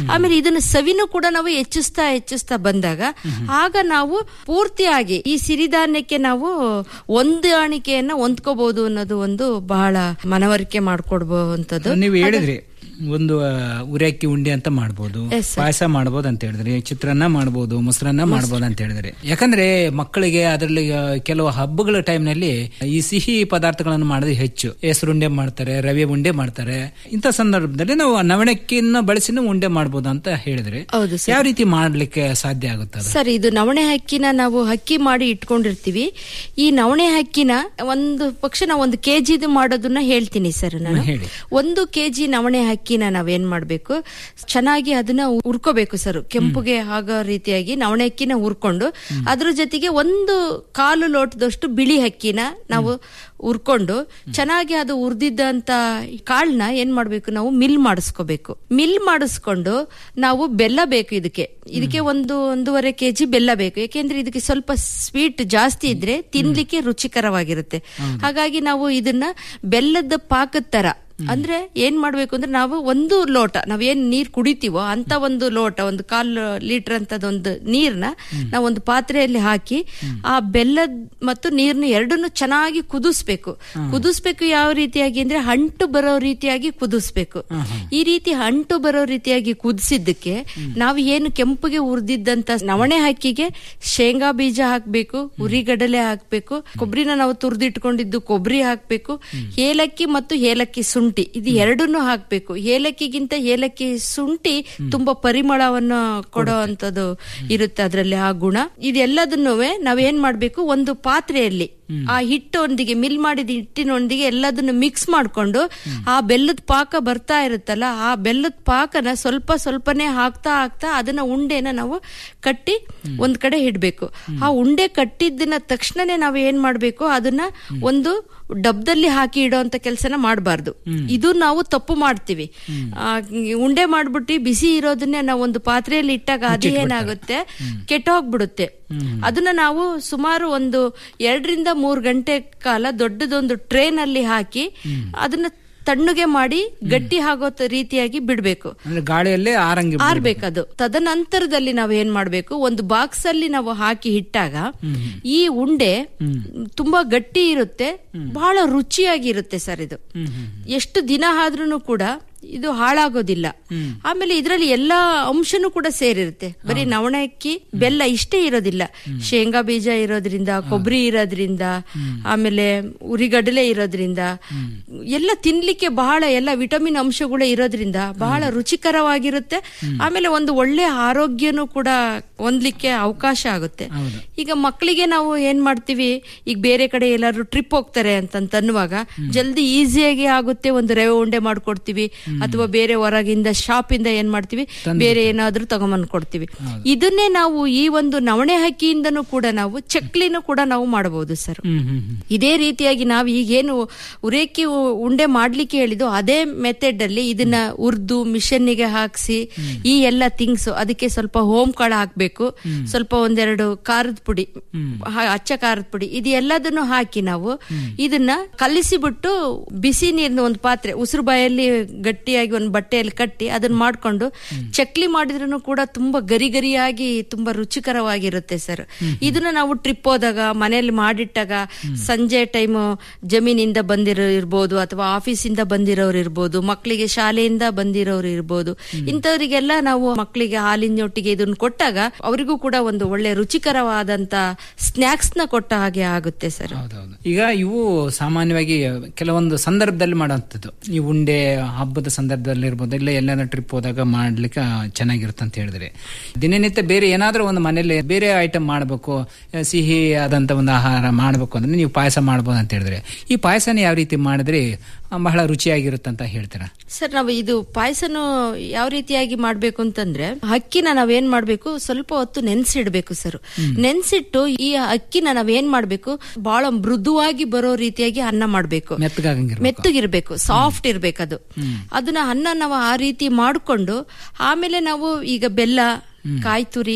ಇದನ್ನ ಸವಿನೂ ಕೂಡ ನಾವು ಹೆಚ್ಚಿಸ್ತಾ ಹೆಚ್ಚಿಸ್ತಾ ಬಂದಾಗ ಆಗ ನಾವು ಪೂರ್ತಿಯಾಗಿ ಈ ಸಿರಿಧಾನ್ಯಕ್ಕೆ ನಾವು ಹೊಂದಾಣಿಕೆಯನ್ನ ಹೊಂದ್ಕೋಬಹುದು ಅನ್ನೋದು ಒಂದು ಬಹಳ ಮನವರಿಕೆ ಮಾಡ್ಕೊಡ್ಬಹುವಂಥದ್ದು ನೀವು ಹೇಳಿದ್ರಿ ಒಂದು ಆ, ಉರಿಯಕ್ಕಿ ಉಂಡೆ ಅಂತ ಮಾಡ್ಬೋದು Yes, sir. ಪಾಯಸ ಮಾಡ್ಬೋದು ಅಂತ ಹೇಳಿದ್ರಿ ಚಿತ್ರಾನ್ನ ಮಾಡ್ಬೋದು ಮೊಸರನ್ನ ಮಾಡ್ಬೋದು ಅಂತ ಹೇಳಿದ್ರಿ ಯಾಕಂದ್ರೆ ಮಕ್ಕಳಿಗೆ ಅದರಲ್ಲಿ ಆ, ಕೆಲವು ಹಬ್ಬಗಳ time ನಲ್ಲಿ ಈ ಸಿಹಿ ಪದಾರ್ಥಗಳನ್ನು ಮಾಡೋದು ಹೆಚ್ಚು ಹೆಸರುಂಡೆ ಮಾಡ್ತಾರೆ ರವೆ ಉಂಡೆ ಮಾಡ್ತಾರೆ ಇಂಥ ಸಂದರ್ಭದಲ್ಲಿ ನಾವು ನವಣಕ್ಕಿನ ಬಳಸಿನ ಉಂಡೆ ಮಾಡ್ಬೋದು ಅಂತ ಹೇಳಿದ್ರಿ ಹೌದು ಯಾವ ರೀತಿ ಮಾಡ್ಲಿಕ್ಕೆ ಸಾಧ್ಯ ಆಗುತ್ತೆ ಅದು ಸರ್ ಇದು ನವಣೆ ಹಕ್ಕಿನ ನಾವು ಹಕ್ಕಿ ಮಾಡಿ ಇಟ್ಕೊಂಡಿರ್ತೀವಿ ಈ ನವಣೆ ಹಕ್ಕಿನ ಒಂದು ಪಕ್ಷ ನಾವು ಒಂದು ಕೆಜಿದು ಮಾಡೋದನ್ನ ಹೇಳ್ತೀನಿ ಸರ್ ನಾನು ಹೇಳಿ. ಒಂದು ಕೆಜಿ ನವಣೆ ಹಕ್ಕಿನ ನಾವೇನ್ ಮಾಡ್ಬೇಕು ಚೆನ್ನಾಗಿ ಅದನ್ನ ಹುರ್ಕೋಬೇಕು ಸರ್ ಕೆಂಪುಗೆ ಆಗೋ ರೀತಿಯಾಗಿ ನವಣೆ ಹಕ್ಕಿನ ಹುರ್ಕೊಂಡು ಅದ್ರ ಜೊತೆಗೆ ಒಂದು ಕಾಲು ಲೋಟದಷ್ಟು ಬಿಳಿ ಹಕ್ಕಿನ ನಾವು ಹುರ್ಕೊಂಡು ಚೆನ್ನಾಗಿ ಅದು ಹುರಿದಿದ್ದಂತ ಕಾಳನ್ನ ಏನ್ ಮಾಡ್ಬೇಕು ನಾವು ಮಿಲ್ ಮಾಡಿಸ್ಕೋಬೇಕು ಮಿಲ್ ಮಾಡಿಸ್ಕೊಂಡು ನಾವು ಬೆಲ್ಲ ಬೇಕು ಇದಕ್ಕೆ ಇದಕ್ಕೆ ಒಂದು ಒಂದೂವರೆ ಕೆಜಿ ಬೆಲ್ಲ ಬೇಕು ಯಾಕೆಂದ್ರೆ ಇದಕ್ಕೆ ಸ್ವಲ್ಪ ಸ್ವೀಟ್ ಜಾಸ್ತಿ ಇದ್ರೆ ತಿನ್ಲಿಕ್ಕೆ ರುಚಿಕರವಾಗಿರುತ್ತೆ ಹಾಗಾಗಿ ನಾವು ಇದನ್ನ ಬೆಲ್ಲದ ಪಾಕದ ತರ ಅಂದ್ರೆ ಏನ್ ಮಾಡ್ಬೇಕು ಅಂದ್ರೆ ನಾವು ಒಂದು ಲೋಟ ನಾವೇನ್ ನೀರ್ ಕುಡಿತೀವೋ ಅಂತ ಒಂದು ಲೋಟ ಒಂದು ಕಾಲ್ ಲೀಟರ್ ಅಂತದೊಂದು ನೀರ್ನ ನಾವು ಒಂದು ಪಾತ್ರೆಯಲ್ಲಿ ಹಾಕಿ ಆ ಬೆಲ್ಲದ ಮತ್ತು ನೀರ್ನ ಎರಡನ್ನು ಚೆನ್ನಾಗಿ ಕುದಿಸ್ಬೇಕು ಕುದಿಸ್ಬೇಕು ಯಾವ ರೀತಿಯಾಗಿ ಅಂದ್ರೆ ಅಂಟು ಬರೋ ರೀತಿಯಾಗಿ ಕುದಿಸ್ಬೇಕು ಈ ರೀತಿ ಅಂಟು ಬರೋ ರೀತಿಯಾಗಿ ಕುದಿಸಿದ್ದಕ್ಕೆ ನಾವು ಏನು ಕೆಂಪುಗೆ ಹುರಿದಿದ್ದಂತ ನವಣೆ ಹಕ್ಕಿಗೆ ಶೇಂಗಾ ಬೀಜ ಹಾಕ್ಬೇಕು ಹುರಿಗಡಲೆ ಹಾಕ್ಬೇಕು ಕೊಬ್ಬರಿನ ನಾವು ತುರಿದಿಟ್ಕೊಂಡಿದ್ದು ಕೊಬ್ಬರಿ ಹಾಕ್ಬೇಕು ಏಲಕ್ಕಿ ಮತ್ತು ಏಲಕ್ಕಿ ಶುಂಠಿ ಇದು ಎರಡನ್ನೂ ಹಾಕ್ಬೇಕು ಏಲಕ್ಕಿಗಿಂತ ಏಲಕ್ಕಿ ಶುಂಠಿ ತುಂಬಾ ಪರಿಮಳವನ್ನು ಕೊಡೋ ಅಂತದ್ದು ಇರುತ್ತೆ ಅದರಲ್ಲಿ ಆ ಗುಣ ಇದೆಲ್ಲದನ್ನು ನಾವೇನ್ ಮಾಡ್ಬೇಕು ಒಂದು ಪಾತ್ರೆಯಲ್ಲಿ ಆ ಹಿಟ್ಟೊಂದಿಗೆ ಮಿಲ್ ಮಾಡಿದ ಹಿಟ್ಟಿನೊಂದಿಗೆ ಎಲ್ಲದನ್ನು ಮಿಕ್ಸ್ ಮಾಡ್ಕೊಂಡು ಆ ಬೆಲ್ಲದ ಪಾಕ ಬರ್ತಾ ಇರುತ್ತಲ್ಲ ಆ ಬೆಲ್ಲದ ಪಾಕನ ಸ್ವಲ್ಪ ಸ್ವಲ್ಪನೇ ಹಾಕ್ತಾ ಹಾಕ್ತಾ ಅದನ್ನ ಉಂಡೆನ ನಾವು ಕಟ್ಟಿ ಒಂದ್ ಕಡೆ ಇಡ್ಬೇಕು ಆ ಉಂಡೆ ಕಟ್ಟಿದ್ದನ್ನ ತಕ್ಷಣನೇ ನಾವು ಏನ್ ಮಾಡ್ಬೇಕು ಅದನ್ನ ಒಂದು ಡಬ್ದಲ್ಲಿ ಹಾಕಿ ಇಡೋಂತ ಕೆಲಸನ ಮಾಡಬಾರ್ದು ಇದು ನಾವು ತಪ್ಪು ಮಾಡ್ತೀವಿ ಆ, ಉಂಡೆ ಮಾಡ್ಬಿಟ್ಟು ಬಿಸಿ ಇರೋದನ್ನೇ ನಾವು ಒಂದು ಪಾತ್ರೆಯಲ್ಲಿ ಇಟ್ಟಾಗ ಅದು ಏನಾಗುತ್ತೆ ಕೆಟ್ಟೋಗ್ಬಿಡುತ್ತೆ ಅದನ್ನ ನಾವು ಸುಮಾರು ಒಂದು ಎರಡರಿಂದ ಮೂರು ಗಂಟೆ ಕಾಲ ದೊಡ್ಡದೊಂದು ಟ್ರೇನ್ ಅಲ್ಲಿ ಹಾಕಿ ಅದನ್ನ ತಣ್ಣಗೆ ಮಾಡಿ ಗಟ್ಟಿ ಆಗೋ ತ- ರೀತಿಯಾಗಿ ಬಿಡ್ಬೇಕು ಅಂದ್ರೆ ಗಾಳಿಯಲ್ಲೇ ಆರಂಗಿ ಆರ್ಬೇಕದು ತದನಂತರದಲ್ಲಿ ನಾವು ಏನ್ ಮಾಡ್ಬೇಕು ಒಂದು ಬಾಕ್ಸ್ ಅಲ್ಲಿ ನಾವು ಹಾಕಿ ಇಟ್ಟಾಗ ಈ ಉಂಡೆ ತುಂಬಾ ಗಟ್ಟಿ ಇರುತ್ತೆ ಬಹಳ ರುಚಿಯಾಗಿರುತ್ತೆ ಸರ್ ಇದು ಎಷ್ಟು ದಿನ ಆದ್ರೂ ಕೂಡ ಇದು ಹಾಳಾಗೋದಿಲ್ಲ ಆಮೇಲೆ ಇದರಲ್ಲಿ ಎಲ್ಲಾ ಅಂಶನೂ ಕೂಡ ಸೇರಿರುತ್ತೆ ಬರೀ ನವಣೆ ಅಕ್ಕಿ ಬೆಲ್ಲ ಇಷ್ಟೇ ಇರೋದಿಲ್ಲ ಶೇಂಗಾ ಬೀಜ ಇರೋದ್ರಿಂದ ಕೊಬ್ಬರಿ ಇರೋದ್ರಿಂದ ಆಮೇಲೆ ಉರಿಗಡಲೆ ಇರೋದ್ರಿಂದ ಎಲ್ಲ ತಿನ್ಲಿಕ್ಕೆ ಬಹಳ ಎಲ್ಲ ವಿಟಮಿನ್ ಅಂಶಗಳು ಇರೋದ್ರಿಂದ ಬಹಳ ರುಚಿಕರವಾಗಿರುತ್ತೆ ಆಮೇಲೆ ಒಂದು ಒಳ್ಳೆ ಆರೋಗ್ಯನೂ ಕೂಡ ಹೊಂದ್ಲಿಕ್ಕೆ ಅವಕಾಶ ಆಗುತ್ತೆ ಈಗ ಮಕ್ಕಳಿಗೆ ನಾವು ಏನ್ ಮಾಡ್ತೀವಿ ಈಗ ಬೇರೆ ಕಡೆ ಎಲ್ಲಾದ್ರು ಟ್ರಿಪ್ ಹೋಗ್ತಾರೆ ಅಂತಂತ ಅನ್ನುವಾಗ ಜಲ್ದಿ ಈಸಿಯಾಗಿ ಆಗುತ್ತೆ ಒಂದು ರವೆ ಉಂಡೆ ಮಾಡ್ಕೊಡ್ತೀವಿ ಅಥವಾ ಬೇರೆ ಹೊರಗಿಂದ ಶಾಪ್ ಇಂದ ಏನ್ ಮಾಡ್ತೀವಿ ಬೇರೆ ಏನಾದ್ರೂ ತಗೊಂಬಂದ್ ಕೊಡ್ತೀವಿ ಇದನ್ನೇ ನಾವು ಈ ಒಂದು ನವಣೆ ಹಕ್ಕಿಯಿಂದನೂ ಕೂಡ ನಾವು ಚಕ್ಲಿನೂ ಕೂಡ ನಾವು ಮಾಡಬಹುದು ಸರ್ ಇದೇ ರೀತಿಯಾಗಿ ನಾವು ಈಗೇನು ಉರೇಕಿ ಉ- ಉಂಡೆ ಮಾಡ್ಲಿಕ್ಕೆ ಹೇಳಿದ್ದು ಅದೇ ಮೆಥಡ್ ಅಲ್ಲಿ ಇದನ್ನ ಉರ್ದು ಮಿಷನ್ನಿಗೆ ಹಾಕ್ಸಿ ಈ ಎಲ್ಲ ಥಿಂಗ್ಸ್ ಅದಕ್ಕೆ ಸ್ವಲ್ಪ ಹೋಮ್ ಕಾಳು ಹಾಕ್ಬೇಕು ಸ್ವಲ್ಪ ಒಂದೆರಡು ಖಾರದ ಪುಡಿ ಹ- ಅಚ್ಚ ಖಾರದ ಪುಡಿ ಇದು ಎಲ್ಲದನ್ನು ಹಾಕಿ ನಾವು ಇದನ್ನ ಕಲಿಸಿ ಬಿಟ್ಟು ಬಿಸಿ ನೀರಿನ ಒಂದು ಪಾತ್ರೆ ಉಸಿರು ಬಾಯಲ್ಲಿ ಗಟ್ಟಿಯಾಗಿ ಒಂದು ಬಟ್ಟೆಯಲ್ಲಿ ಕಟ್ಟಿ ಅದನ್ನ ಮಾಡ್ಕೊಂಡು ಚಕ್ಲಿ ಮಾಡಿದ್ರು ಕೂಡ ತುಂಬಾ ಗರಿ ಗರಿಯಾಗಿ ತುಂಬಾ ರುಚಿಕರವಾಗಿರುತ್ತೆ ಸರ್ ಇದನ್ನ ನಾವು ಟ್ರಿಪ್ ಹೋದಾಗ ಮನೆಯಲ್ಲಿ ಮಾಡಿಟ್ಟಾಗ ಸಂಜೆ ಟೈಮ್ ಜಮೀನಿಂದ ಬಂದಿರೋ ಇರ್ಬೋದು ಅಥವಾ ಆಫೀಸಿಂದ ಬಂದಿರೋರು ಇರ್ಬೋದು ಮಕ್ಕಳಿಗೆ ಶಾಲೆಯಿಂದ ಬಂದಿರೋರು ಇರ್ಬೋದು ಇಂಥವರಿಗೆಲ್ಲ ನಾವು ಮಕ್ಕಳಿಗೆ ಹಾಲಿನೊಟ್ಟಿಗೆ ಇದನ್ನ ಕೊಟ್ಟಾಗ ಅವರಿಗೂ ಕೂಡ ಒಂದು ಒಳ್ಳೆ ರುಚಿಕರವಾದಂತ ಸ್ನಾಕ್ಸ್ ನ ಕೊಟ್ಟ ಹಾಗೆ ಆಗುತ್ತೆ ಸರ್ ಹೌದೌದು ಈಗ ಇವು ಸಾಮಾನ್ಯವಾಗಿ ಕೆಲವೊಂದು ಸಂದರ್ಭದಲ್ಲಿ ಮಾಡುವಂಥದ್ದು ಈ ಉಂಡೆ ಹಬ್ಬದ ಸಂದರ್ಭದಲ್ಲಿ ಇರ್ಬೋದು ಇಲ್ಲ ಎಲ್ಲಾದ್ರೂ ಟ್ರಿಪ್ ಹೋದಾಗ ಮಾಡ್ಲಿಕ್ಕೆ ಆ, ಚೆನ್ನಾಗಿರುತ್ತೆ ಅಂತ ಹೇಳಿದ್ರೆ ದಿನನಿತ್ಯ ಬೇರೆ ಏನಾದ್ರೂ ಒಂದು ಮನೇಲಿ ಬೇರೆ ಐಟಮ್ ಮಾಡಬೇಕು ಸಿಹಿ ಆದಂತ ಒಂದು ಆಹಾರ ಮಾಡಬೇಕು ಅಂದ್ರೆ ನೀವು ಪಾಯಸ ಮಾಡ್ಬೋದು ಅಂತ ಹೇಳಿದ್ರೆ ಈ ಪಾಯಸನ ಯಾವ ರೀತಿ ಮಾಡಿದ್ರೆ ಆ, ಬಹಳ ರುಚಿಯಾಗಿರುತ್ತೆ ಅಂತ ಹೇಳ್ತೀರಾ ಸರ್ ನಾವು ಇದು ಪಾಯಸನು ಯಾವ ರೀತಿಯಾಗಿ ಮಾಡ್ಬೇಕು ಅಂತಂದ್ರೆ ಅಕ್ಕಿನ ನಾವೇನ್ ಮಾಡ್ಬೇಕು ಸ್ವಲ್ಪ ಹೊತ್ತು ನೆನ್ಸಿಡ್ಬೇಕು ಸರ್ ನೆನ್ಸಿಟ್ಟು ಈ ಅಕ್ಕಿನ ನಾವೇನ್ ಮಾಡ್ಬೇಕು ಬಹಳ ಮೃದುವಾಗಿ ಬರೋ ರೀತಿಯಾಗಿ ಅನ್ನ ಮಾಡ್ಬೇಕು ಮೆತ್ತಗಾಗಂಗಿರ್ಬೇಕು ಮೆತ್ತಗಿರ್ಬೇಕು ಸಾಫ್ಟ್ ಇರ್ಬೇಕು ಅದು ಅದನ್ನ ಅನ್ನ ನಾವು ಆ ರೀತಿ ಮಾಡ್ಕೊಂಡು ಆಮೇಲೆ ನಾವು ಈಗ ಬೆಲ್ಲ ಕಾಯಿ ತುರಿ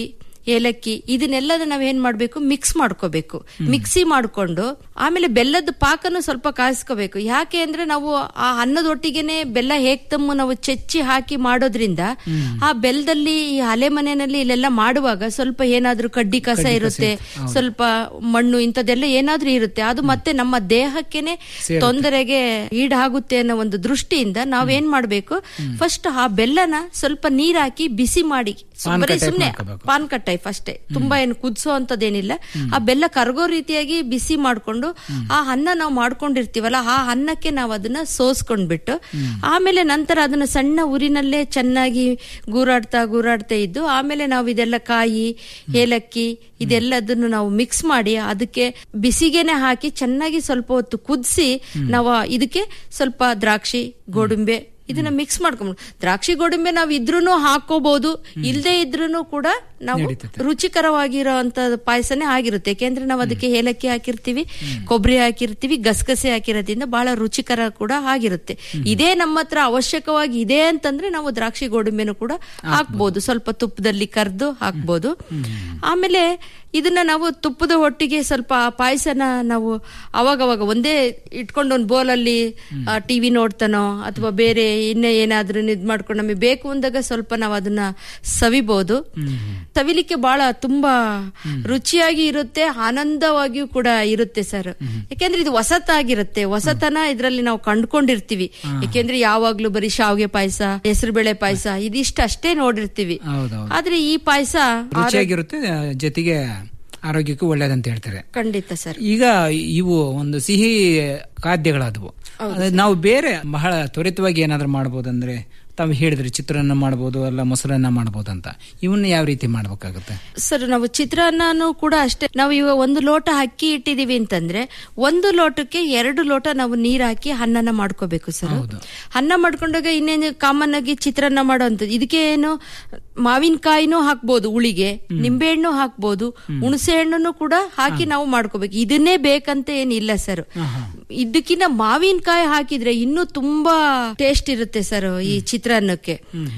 ಏಲಕ್ಕಿ ಇದನ್ನೆಲ್ಲದ ನಾವ್ ಏನ್ ಮಾಡ್ಬೇಕು ಮಿಕ್ಸ್ ಮಾಡ್ಕೋಬೇಕು ಮಿಕ್ಸಿ ಮಾಡ್ಕೊಂಡು ಆಮೇಲೆ ಬೆಲ್ಲದ ಪಾಕನು ಸ್ವಲ್ಪ ಕಾಯಿಸ್ಕೋಬೇಕು ಯಾಕೆ ಅಂದ್ರೆ ನಾವು ಆ ಅನ್ನದೊಟ್ಟಿಗೆನೆ ಬೆಲ್ಲ ಹೇಗ್ ತಮ್ಮ ನಾವು ಚೆಚ್ಚಿ ಹಾಕಿ ಮಾಡೋದ್ರಿಂದ ಆ ಬೆಲ್ಲದಲ್ಲಿ ಈ ಹಲೆ ಮನೆಯಲ್ಲಿ ಇಲ್ಲೆಲ್ಲ ಮಾಡುವಾಗ ಸ್ವಲ್ಪ ಏನಾದ್ರೂ ಕಡ್ಡಿ ಕಸ ಇರುತ್ತೆ ಸ್ವಲ್ಪ ಮಣ್ಣು ಇಂಥದ್ದೆಲ್ಲ ಏನಾದ್ರೂ ಇರುತ್ತೆ ಅದು ಮತ್ತೆ ನಮ್ಮ ದೇಹಕ್ಕೆನೆ ತೊಂದರೆಗೆ ಈಡಾಗುತ್ತೆ ಅನ್ನೋ ಒಂದು ದೃಷ್ಟಿಯಿಂದ ನಾವೇನ್ ಮಾಡ್ಬೇಕು ಫಸ್ಟ್ ಆ ಬೆಲ್ಲನ ಸ್ವಲ್ಪ ನೀರ್ ಹಾಕಿ ಬಿಸಿ ಮಾಡಿ ಬರೀ ಸುಮ್ನೆ ಪಾನ್ಕ ಟೈಪ್ ಅಷ್ಟೇ ತುಂಬಾ ಏನು ಕುದಿಸೋ ಅಂತದೇನಿಲ್ಲ ಆ ಬೆಲ್ಲ ಕರಗೋ ರೀತಿಯಾಗಿ ಬಿಸಿ ಮಾಡ್ಕೊಂಡು ಆ ಅನ್ನ ನಾವು ಮಾಡ್ಕೊಂಡಿರ್ತೀವಲ್ಲ ಆ ಅನ್ನಕ್ಕೆ ನಾವು ಅದನ್ನ ಸೋಸ್ಕೊಂಡ್ಬಿಟ್ಟು ಆಮೇಲೆ ನಂತರ ಅದನ್ನ ಸಣ್ಣ ಉರಿನಲ್ಲೇ ಚೆನ್ನಾಗಿ ಗೂರಾಡ್ತಾ ಗೂರಾಡ್ತಾ ಇದ್ದು ಆಮೇಲೆ ನಾವು ಇದೆಲ್ಲ ಕಾಯಿ ಏಲಕ್ಕಿ ಇದೆಲ್ಲದನ್ನು ನಾವು ಮಿಕ್ಸ್ ಮಾಡಿ ಅದಕ್ಕೆ ಬಿಸಿಗೆನೆ ಹಾಕಿ ಚೆನ್ನಾಗಿ ಸ್ವಲ್ಪ ಹೊತ್ತು ಕುದಿಸಿ ನಾವು ಇದಕ್ಕೆ ಸ್ವಲ್ಪ ದ್ರಾಕ್ಷಿ ಗೋಡಂಬೆ ಇದನ್ನ ಮಿಕ್ಸ್ ಮಾಡ್ಕೊಂಡು ದ್ರಾಕ್ಷಿ ಗೋಡಂಬೆ ನಾವು ಇದ್ರೂನು ಹಾಕೋಬಹುದು ಇಲ್ದೇ ಇದ್ರೂನು ಕೂಡ ನಾವು ರುಚಿಕರವಾಗಿರೋ ಅಂತ ಪಾಯಸನೇ ಆಗಿರುತ್ತೆ ಯಾಕೆಂದ್ರೆ ನಾವು ಅದಕ್ಕೆ ಏಲಕ್ಕಿ ಹಾಕಿರ್ತೀವಿ ಕೊಬ್ಬರಿ ಹಾಕಿರ್ತೀವಿ ಗಸಗಸೆ ಹಾಕಿರೋದ್ರಿಂದ ಬಹಳ ರುಚಿಕರ ಕೂಡ ಆಗಿರುತ್ತೆ ಇದೇ ನಮ್ಮ ಹತ್ರ ಅವಶ್ಯಕವಾಗಿ ಇದೆ ಅಂತಂದ್ರೆ ನಾವು ದ್ರಾಕ್ಷಿ ಗೋಡಂಬೆನು ಕೂಡ ಹಾಕ್ಬೋದು ಸ್ವಲ್ಪ ತುಪ್ಪದಲ್ಲಿ ಕರ್ದು ಹಾಕ್ಬೋದು ಆಮೇಲೆ ಇದನ್ನ ನಾವು ತುಪ್ಪದ ಒಟ್ಟಿಗೆ ಸ್ವಲ್ಪ ಆ ಪಾಯಸನ ನಾವು ಅವಾಗವಾಗ ಒಂದೇ ಇಟ್ಕೊಂಡು ಒಂದು ಬೋಲಲ್ಲಿ ಟಿವಿ ನೋಡ್ತಾನೋ ಅಥವಾ ಬೇರೆ ಇನ್ನೇ ಏನಾದ್ರೂ ಇದ್ ಮಾಡ್ಕೊಂಡು ನಮಗೆ ಬೇಕು ಅಂದಾಗ ಸ್ವಲ್ಪ ನಾವು ಅದನ್ನ ಸವಿಬಹುದು ಸವಿಲಿಕ್ಕೆ ಬಹಳ ತುಂಬಾ ರುಚಿಯಾಗಿ ಇರುತ್ತೆ ಆನಂದವಾಗಿಯೂ ಕೂಡ ಇರುತ್ತೆ ಸರ್ ಯಾಕೆಂದ್ರೆ ಇದು ಹೊಸತಾಗಿರುತ್ತೆ ಹೊಸತನ ಇದ್ರಲ್ಲಿ ನಾವು ಕಂಡ್ಕೊಂಡಿರ್ತೀವಿ ಯಾಕೆಂದ್ರೆ ಯಾವಾಗ್ಲೂ ಬರೀ ಶಾವ್ಗೆ ಪಾಯಸ ಹೆಸರುಬೇಳೆ ಪಾಯಸ ಇದಿಷ್ಟ ಅಷ್ಟೇ ನೋಡಿರ್ತೀವಿ ಹೌದೌದು ಆದ್ರೆ ಈ ಪಾಯಸ ರುಚಿಯಾಗಿರುತ್ತೆ ಆ, ಜೊತೆಗೆ ಆರೋಗ್ಯಕ್ಕೂ ಒಳ್ಳೇದಂತ ಹೇಳ್ತಾರೆ ಖಂಡಿತ ಸರ್ ಈಗ ಇವು ಒಂದು ಸಿಹಿ ಖಾದ್ಯಗಳಾದವು ಅದೇ ನಾವು ಬೇರೆ ಬಹಳ ತ್ವರಿತವಾಗಿ ಏನಾದ್ರೂ ಮಾಡ್ಬೋದಂದ್ರೆ ತಾವು ಹೇಳಿದ್ರಿ ಚಿತ್ರಾನ್ನ ಮಾಡ್ಬೋದು ಅಲ್ಲ ಮೊಸರನ್ನ ಮಾಡ್ಬೋದು ಅಂತ ಇವನ್ನ ಯಾವ ರೀತಿ ಮಾಡ್ಬೇಕಾಗುತ್ತೆ ಸರ್ ನಾವು ಚಿತ್ರಾನ್ನನೂ ಕೂಡ ಅಷ್ಟೇ ನಾವು ಇವಾಗ ಒಂದು ಲೋಟ ಅಕ್ಕಿ ಇಟ್ಟಿದೀವಿ ಅಂತಂದ್ರೆ ಒಂದು ಲೋಟಕ್ಕೆ ಎರಡು ಲೋಟ ನಾವು ನೀರ್ ಹಾಕಿ ಅನ್ನನ ಮಾಡ್ಕೋಬೇಕು ಸರ್ ಅನ್ನ ಮಾಡ್ಕೊಂಡಾಗ ಇನ್ನೇನು ಕಾಮನ್ ಆಗಿ ಚಿತ್ರಾನ್ನ ಮಾಡೋಂಥದ್ದು ಇದಕ್ಕೆ ಏನು ಮಾವಿನಕಾಯಿನೂ ಹಾಕ್ಬೋದು ಉಳಿಗೆ ನಿಂಬೆಹಣ್ಣು ಹಾಕ್ಬೋದು ಹುಣಸೆ ಹಣ್ಣನ್ನು ಕೂಡ ಹಾಕಿ ನಾವು ಮಾಡ್ಕೋಬೇಕು ಇದನ್ನೇ ಬೇಕಂತ ಏನಿಲ್ಲ ಸರ್ ಇದಕ್ಕಿಂತ ಮಾವಿನಕಾಯಿ ಹಾಕಿದ್ರೆ ಇನ್ನೂ ತುಂಬಾ ಟೇಸ್ಟ್ ಇರುತ್ತೆ ಸರ್ ಈ ಚಿತ್ರಾನ್ನಕ್ಕೆ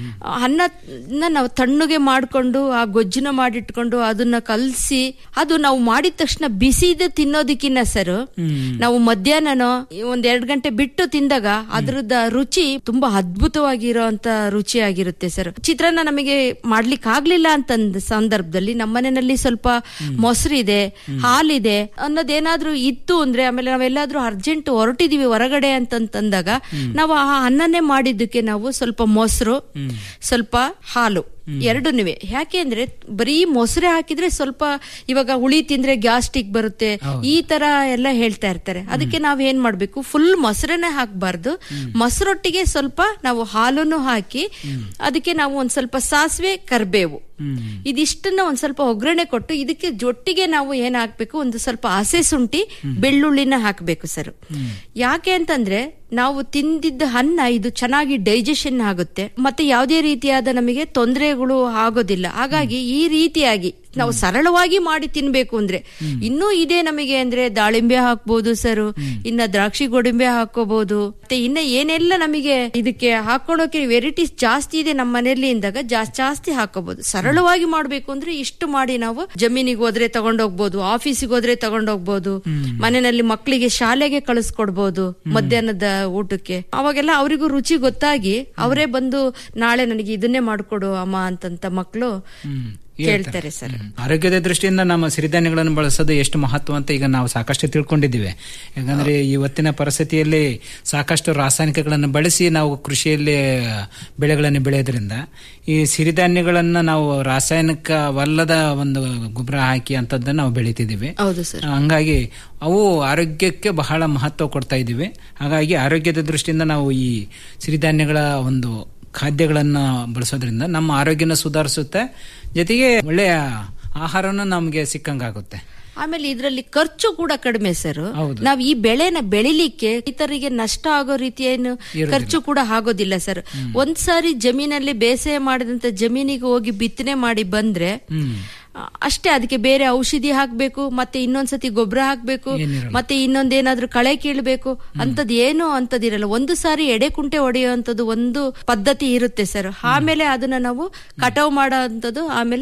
ಅನ್ನ ನಾವು ತಣ್ಣಗೆ ಮಾಡ್ಕೊಂಡು ಆ ಗೊಜ್ಜನ್ನ ಮಾಡಿಟ್ಕೊಂಡು ಅದನ್ನ ಕಲ್ಸಿ ಅದು ನಾವು ಮಾಡಿದ ತಕ್ಷಣ ಬಿಸಿದು ತಿನ್ನೋದಕ್ಕಿನ್ನ ಸರ್ ನಾವು ಮಧ್ಯಾಹ್ನನೋ ಒಂದ್ ಎರಡ್ ಗಂಟೆ ಬಿಟ್ಟು ತಿಂದಾಗ ಅದ್ರದ ರುಚಿ ತುಂಬಾ ಅದ್ಭುತವಾಗಿರೋ ಅಂತ ರುಚಿಯಾಗಿರುತ್ತೆ ಸರ್ ಚಿತ್ರಾನ್ನ ನಮಗೆ ಮಾಡ್ಲಿಕ್ಕೆ ಆಗ್ಲಿಲ್ಲ ಅಂತಂದ ಸಂದರ್ಭದಲ್ಲಿ ನಮ್ಮನೆಯಲ್ಲಿ ಸ್ವಲ್ಪ ಮೊಸರಿದೆ ಹಾಲಿದೆ ಅನ್ನೋದೇನಾದ್ರೂ ಇತ್ತು ಅಂದ್ರೆ ಆಮೇಲೆ ನಾವೆಲ್ಲಾದ್ರೂ ಅರ್ಜೆಂಟ್ ಹೊರಟಿದೀವಿ ಹೊರಗಡೆ ಅಂತಂತಂದಾಗ ನಾವು ಆ ಅನ್ನನೇ ಮಾಡಿದ್ದಕ್ಕೆ ನಾವು ಸ್ವಲ್ಪ ಮೊಸರು ಸ್ವಲ್ಪ ಹಾಲು ಎರಡನ್ನುವೆ ಯಾಕೆ ಅಂದ್ರೆ ಬರೀ ಮೊಸರೆ ಹಾಕಿದ್ರೆ ಸ್ವಲ್ಪ ಇವಾಗ ಹುಳಿ ತಿಂದ್ರೆ ಗ್ಯಾಸ್ಟಿಕ್ ಬರುತ್ತೆ ಈ ತರ ಎಲ್ಲ ಹೇಳ್ತಾ ಇರ್ತಾರೆ ಅದಕ್ಕೆ ನಾವ್ ಏನ್ ಮಾಡ್ಬೇಕು ಫುಲ್ ಮೊಸರನ್ನೇ ಹಾಕ್ಬಾರ್ದು ಮೊಸರೊಟ್ಟಿಗೆ ಸ್ವಲ್ಪ ನಾವು ಹಾಲನ್ನು ಹಾಕಿ ಅದಕ್ಕೆ ನಾವು ಒಂದ್ ಸ್ವಲ್ಪ ಸಾಸಿವೆ ಕರ್ಬೇವು ಇದಿಷ್ಟನ್ನ ಒಂದ್ ಸ್ವಲ್ಪ ಒಗ್ಗರಣೆ ಕೊಟ್ಟು ಇದಕ್ಕೆ ಜೊಟ್ಟಿಗೆ ನಾವು ಏನ್ ಹಾಕ್ಬೇಕು ಒಂದು ಸ್ವಲ್ಪ ಹಸೆ ಶುಂಠಿ ಬೆಳ್ಳುಳ್ಳಿನ ಹಾಕ್ಬೇಕು ಸರ್ ಯಾಕೆ ಅಂತಂದ್ರೆ ನಾವು ತಿಂದಿದ್ದ ಅನ್ನ ಇದು ಚೆನ್ನಾಗಿ ಡೈಜೆಷನ್ ಆಗುತ್ತೆ ಮತ್ತೆ ಯಾವುದೇ ರೀತಿಯಾದ ನಮಗೆ ತೊಂದರೆಗಳು ಆಗೋದಿಲ್ಲ ಹಾಗಾಗಿ ಈ ರೀತಿಯಾಗಿ ನಾವು ಸರಳವಾಗಿ ಮಾಡಿ ತಿನ್ಬೇಕು ಅಂದ್ರೆ ಇನ್ನೂ ಇದೆ ನಮಗೆ ಅಂದ್ರೆ ದಾಳಿಂಬೆ ಹಾಕ್ಬೋದು ಸರ್ ಇನ್ನ ದ್ರಾಕ್ಷಿ ಗೋಡಂಬೆ ಹಾಕೋಬಹುದು ಮತ್ತೆ ಇನ್ನ ಏನೆಲ್ಲ ನಮಗೆ ಇದಕ್ಕೆ ಹಾಕೊಳೋಕೆ ವೆರೈಟೀಸ್ ಜಾಸ್ತಿ ಇದೆ ನಮ್ಮ ಮನೆಯಲ್ಲಿ ಇಂದಾಗ ಜಾಸ್ತಿ ಜಾಸ್ತಿ ಹಾಕೋಬಹುದು ಸರಳವಾಗಿ ಮಾಡ್ಬೇಕು ಅಂದ್ರೆ ಇಷ್ಟು ಮಾಡಿ ನಾವು ಜಮೀನಿಗೆ ಹೋದ್ರೆ ತಗೊಂಡೋಗ್ಬೋದು ಆಫೀಸಿಗೆ ಹೋದ್ರೆ ತಗೊಂಡೋಗ್ಬೋದು ಮನೆಯಲ್ಲಿ ಮಕ್ಕಳಿಗೆ ಶಾಲೆಗೆ ಕಳಿಸ್ಕೊಡ್ಬೋದು ಮಧ್ಯಾಹ್ನದ ಊಟಕ್ಕೆ ಅವಾಗೆಲ್ಲ ಅವರಿಗೂ ರುಚಿ ಗೊತ್ತಾಗಿ ಅವರೇ ಬಂದು ನಾಳೆ ನನಗೆ ಇದನ್ನೇ ಮಾಡ್ಕೊಡು ಅಮ್ಮ ಅಂತಂತ ಮಕ್ಕಳು ಕೇಳ್ತಾರೆ ಸರ್ ಆರೋಗ್ಯದ ದೃಷ್ಟಿಯಿಂದ ನಮ್ಮ ಸಿರಿಧಾನ್ಯಗಳನ್ನು ಬಳಸೋದು ಎಷ್ಟು ಮಹತ್ವ ಅಂತ ಈಗ ನಾವು ಸಾಕಷ್ಟು ತಿಳ್ಕೊಂಡಿದ್ದೀವಿ ಯಾಕಂದ್ರೆ ಇವತ್ತಿನ ಪರಿಸ್ಥಿತಿಯಲ್ಲಿ ಸಾಕಷ್ಟು ರಾಸಾಯನಿಕಗಳನ್ನು ಬಳಸಿ ನಾವು ಕೃಷಿಯಲ್ಲಿ ಬೆಳೆಗಳನ್ನು ಬೆಳೆಯೋದ್ರಿಂದ ಈ ಸಿರಿಧಾನ್ಯಗಳನ್ನ ನಾವು ರಾಸಾಯನಿಕವಲ್ಲದ ಒಂದು ಗೊಬ್ಬರ ಹಾಕಿ ಅಂತದನ್ನ ನಾವು ಬೆಳಿತಿದ್ದೀವಿ ಹೌದು ಸರ್ ಹಂಗಾಗಿ ಅವು ಆರೋಗ್ಯಕ್ಕೆ ಬಹಳ ಮಹತ್ವ ಕೊಡ್ತಾ ಇದ್ದೀವಿ ಹಾಗಾಗಿ ಆರೋಗ್ಯದ ದೃಷ್ಟಿಯಿಂದ ನಾವು ಈ ಸಿರಿಧಾನ್ಯಗಳ ಒಂದು ಖಾದ್ಯಗಳನ್ನ ಬಳಸೋದ್ರಿಂದ ನಮ್ಮ ಆರೋಗ್ಯನ ಸುಧಾರಿಸುತ್ತೆ ಜೊತೆಗೆ ಒಳ್ಳೆಯ ಆಹಾರನೂ ನಮಗೆ ಸಿಕ್ಕಂಗಾಗುತ್ತೆ ಆಮೇಲೆ ಇದರಲ್ಲಿ ಖರ್ಚು ಕೂಡ ಕಡಿಮೆ ಸರ್ ಹೌದು. ನಾವ್ ಈ ಬೆಳೆನ ಬೆಳಿಲಿಕ್ಕೆ ರೈತರಿಗೆ ನಷ್ಟ ಆಗೋ ರೀತಿಯೇನು ಖರ್ಚು ಕೂಡ ಆಗೋದಿಲ್ಲ ಸರ್ ಒಂದ್ ಸಾರಿ ಜಮೀನಲ್ಲಿ ಬೇಸಾಯ ಮಾಡಿದಂತ ಜಮೀನಿಗೆ ಹೋಗಿ ಬಿತ್ತನೆ ಮಾಡಿ ಬಂದ್ರೆ ಆ, ಅಷ್ಟೇ ಅದಕ್ಕೆ ಬೇರೆ ಔಷಧಿ ಹಾಕ್ಬೇಕು ಮತ್ತೆ ಇನ್ನೊಂದ್ಸತಿ ಗೊಬ್ಬರ ಹಾಕ್ಬೇಕು ಮತ್ತೆ ಇನ್ನೊಂದೇನಾದ್ರೂ ಕಳೆ ಕೀಳ್ಬೇಕು ಅಂತದ್ ಏನು ಅಂತದಿರಲ್ಲ ಒಂದು ಸಾರಿ ಎಡೆ ಕುಂಟೆ ಹೊಡೆಯುವಂತದ್ದು ಒಂದು ಪದ್ಧತಿ ಇರುತ್ತೆ ಸರ್ ಆಮೇಲೆ ಅದನ್ನ ನಾವು ಕಟಾವ್ ಮಾಡೋ ಅಂತದ್ದು ಆಮೇಲೆ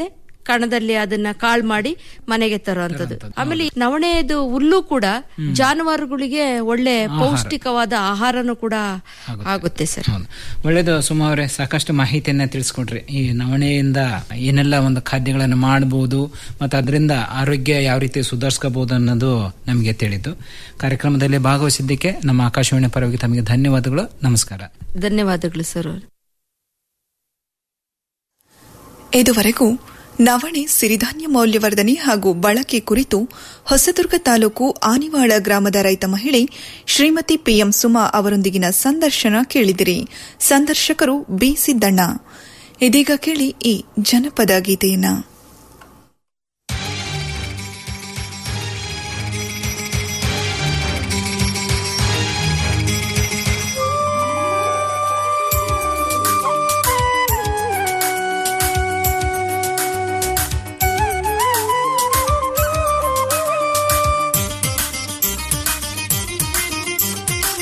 ಕಣದಲ್ಲಿ ಅದನ್ನ ಕಾಳು ಮಾಡಿ ಮನೆಗೆ ತರುವಂತದ್ದು ಆಮೇಲೆ ಈ ನವಣೆದು ಹುಲ್ಲು ಕೂಡ ಜಾನುವಾರುಗಳಿಗೆ ಒಳ್ಳೆ ಪೌಷ್ಟಿಕವಾದ ಆಹಾರನೂ ಕೂಡ ಆಗುತ್ತೆ ಸರ್ ಹೌದು ಒಳ್ಳೇದು ಸುಮಾ ಅವರೇ ಸಾಕಷ್ಟು ಮಾಹಿತಿಯನ್ನ ತಿಳಿಸ್ಕೊಟ್ರಿ ಈ ನವಣೆಯಿಂದ ಏನೆಲ್ಲ ಒಂದು ಖಾದ್ಯಗಳನ್ನು ಮಾಡಬಹುದು ಮತ್ತು ಅದರಿಂದ ಆರೋಗ್ಯ ಯಾವ ರೀತಿ ಸುಧಾರಿಸ್ಕೋಬಹುದು ಅನ್ನೋದು ನಮಗೆ ತಿಳಿತು ಕಾರ್ಯಕ್ರಮದಲ್ಲಿ ಭಾಗವಹಿಸಿದ್ದಕ್ಕೆ ನಮ್ಮ ಆಕಾಶವಾಣಿ ಪರವಾಗಿ ತಮಗೆ ಧನ್ಯವಾದಗಳು ನಮಸ್ಕಾರ ಧನ್ಯವಾದಗಳು ಸರ್ ಇದುವರೆಗೂ ನವಣೆ ಸಿರಿಧಾನ್ಯ ಮೌಲ್ಯವರ್ಧನೆ ಹಾಗೂ ಬಳಕೆ ಕುರಿತು ಹೊಸದುರ್ಗ ತಾಲೂಕು ಆನಿವಾಳ ಗ್ರಾಮದ ರೈತ ಮಹಿಳೆ ಶ್ರೀಮತಿ ಪಿಎಂ ಸುಮಾ ಅವರೊಂದಿಗಿನ ಸಂದರ್ಶನ ಕೇಳಿದಿರಿ ಸಂದರ್ಶಕರು ಬಿ ಸಿದ್ದಣ್ಣ ಇದೀಗ ಕೇಳಿ ಈ ಜನಪದ ಗೀತೆಯನ್ನ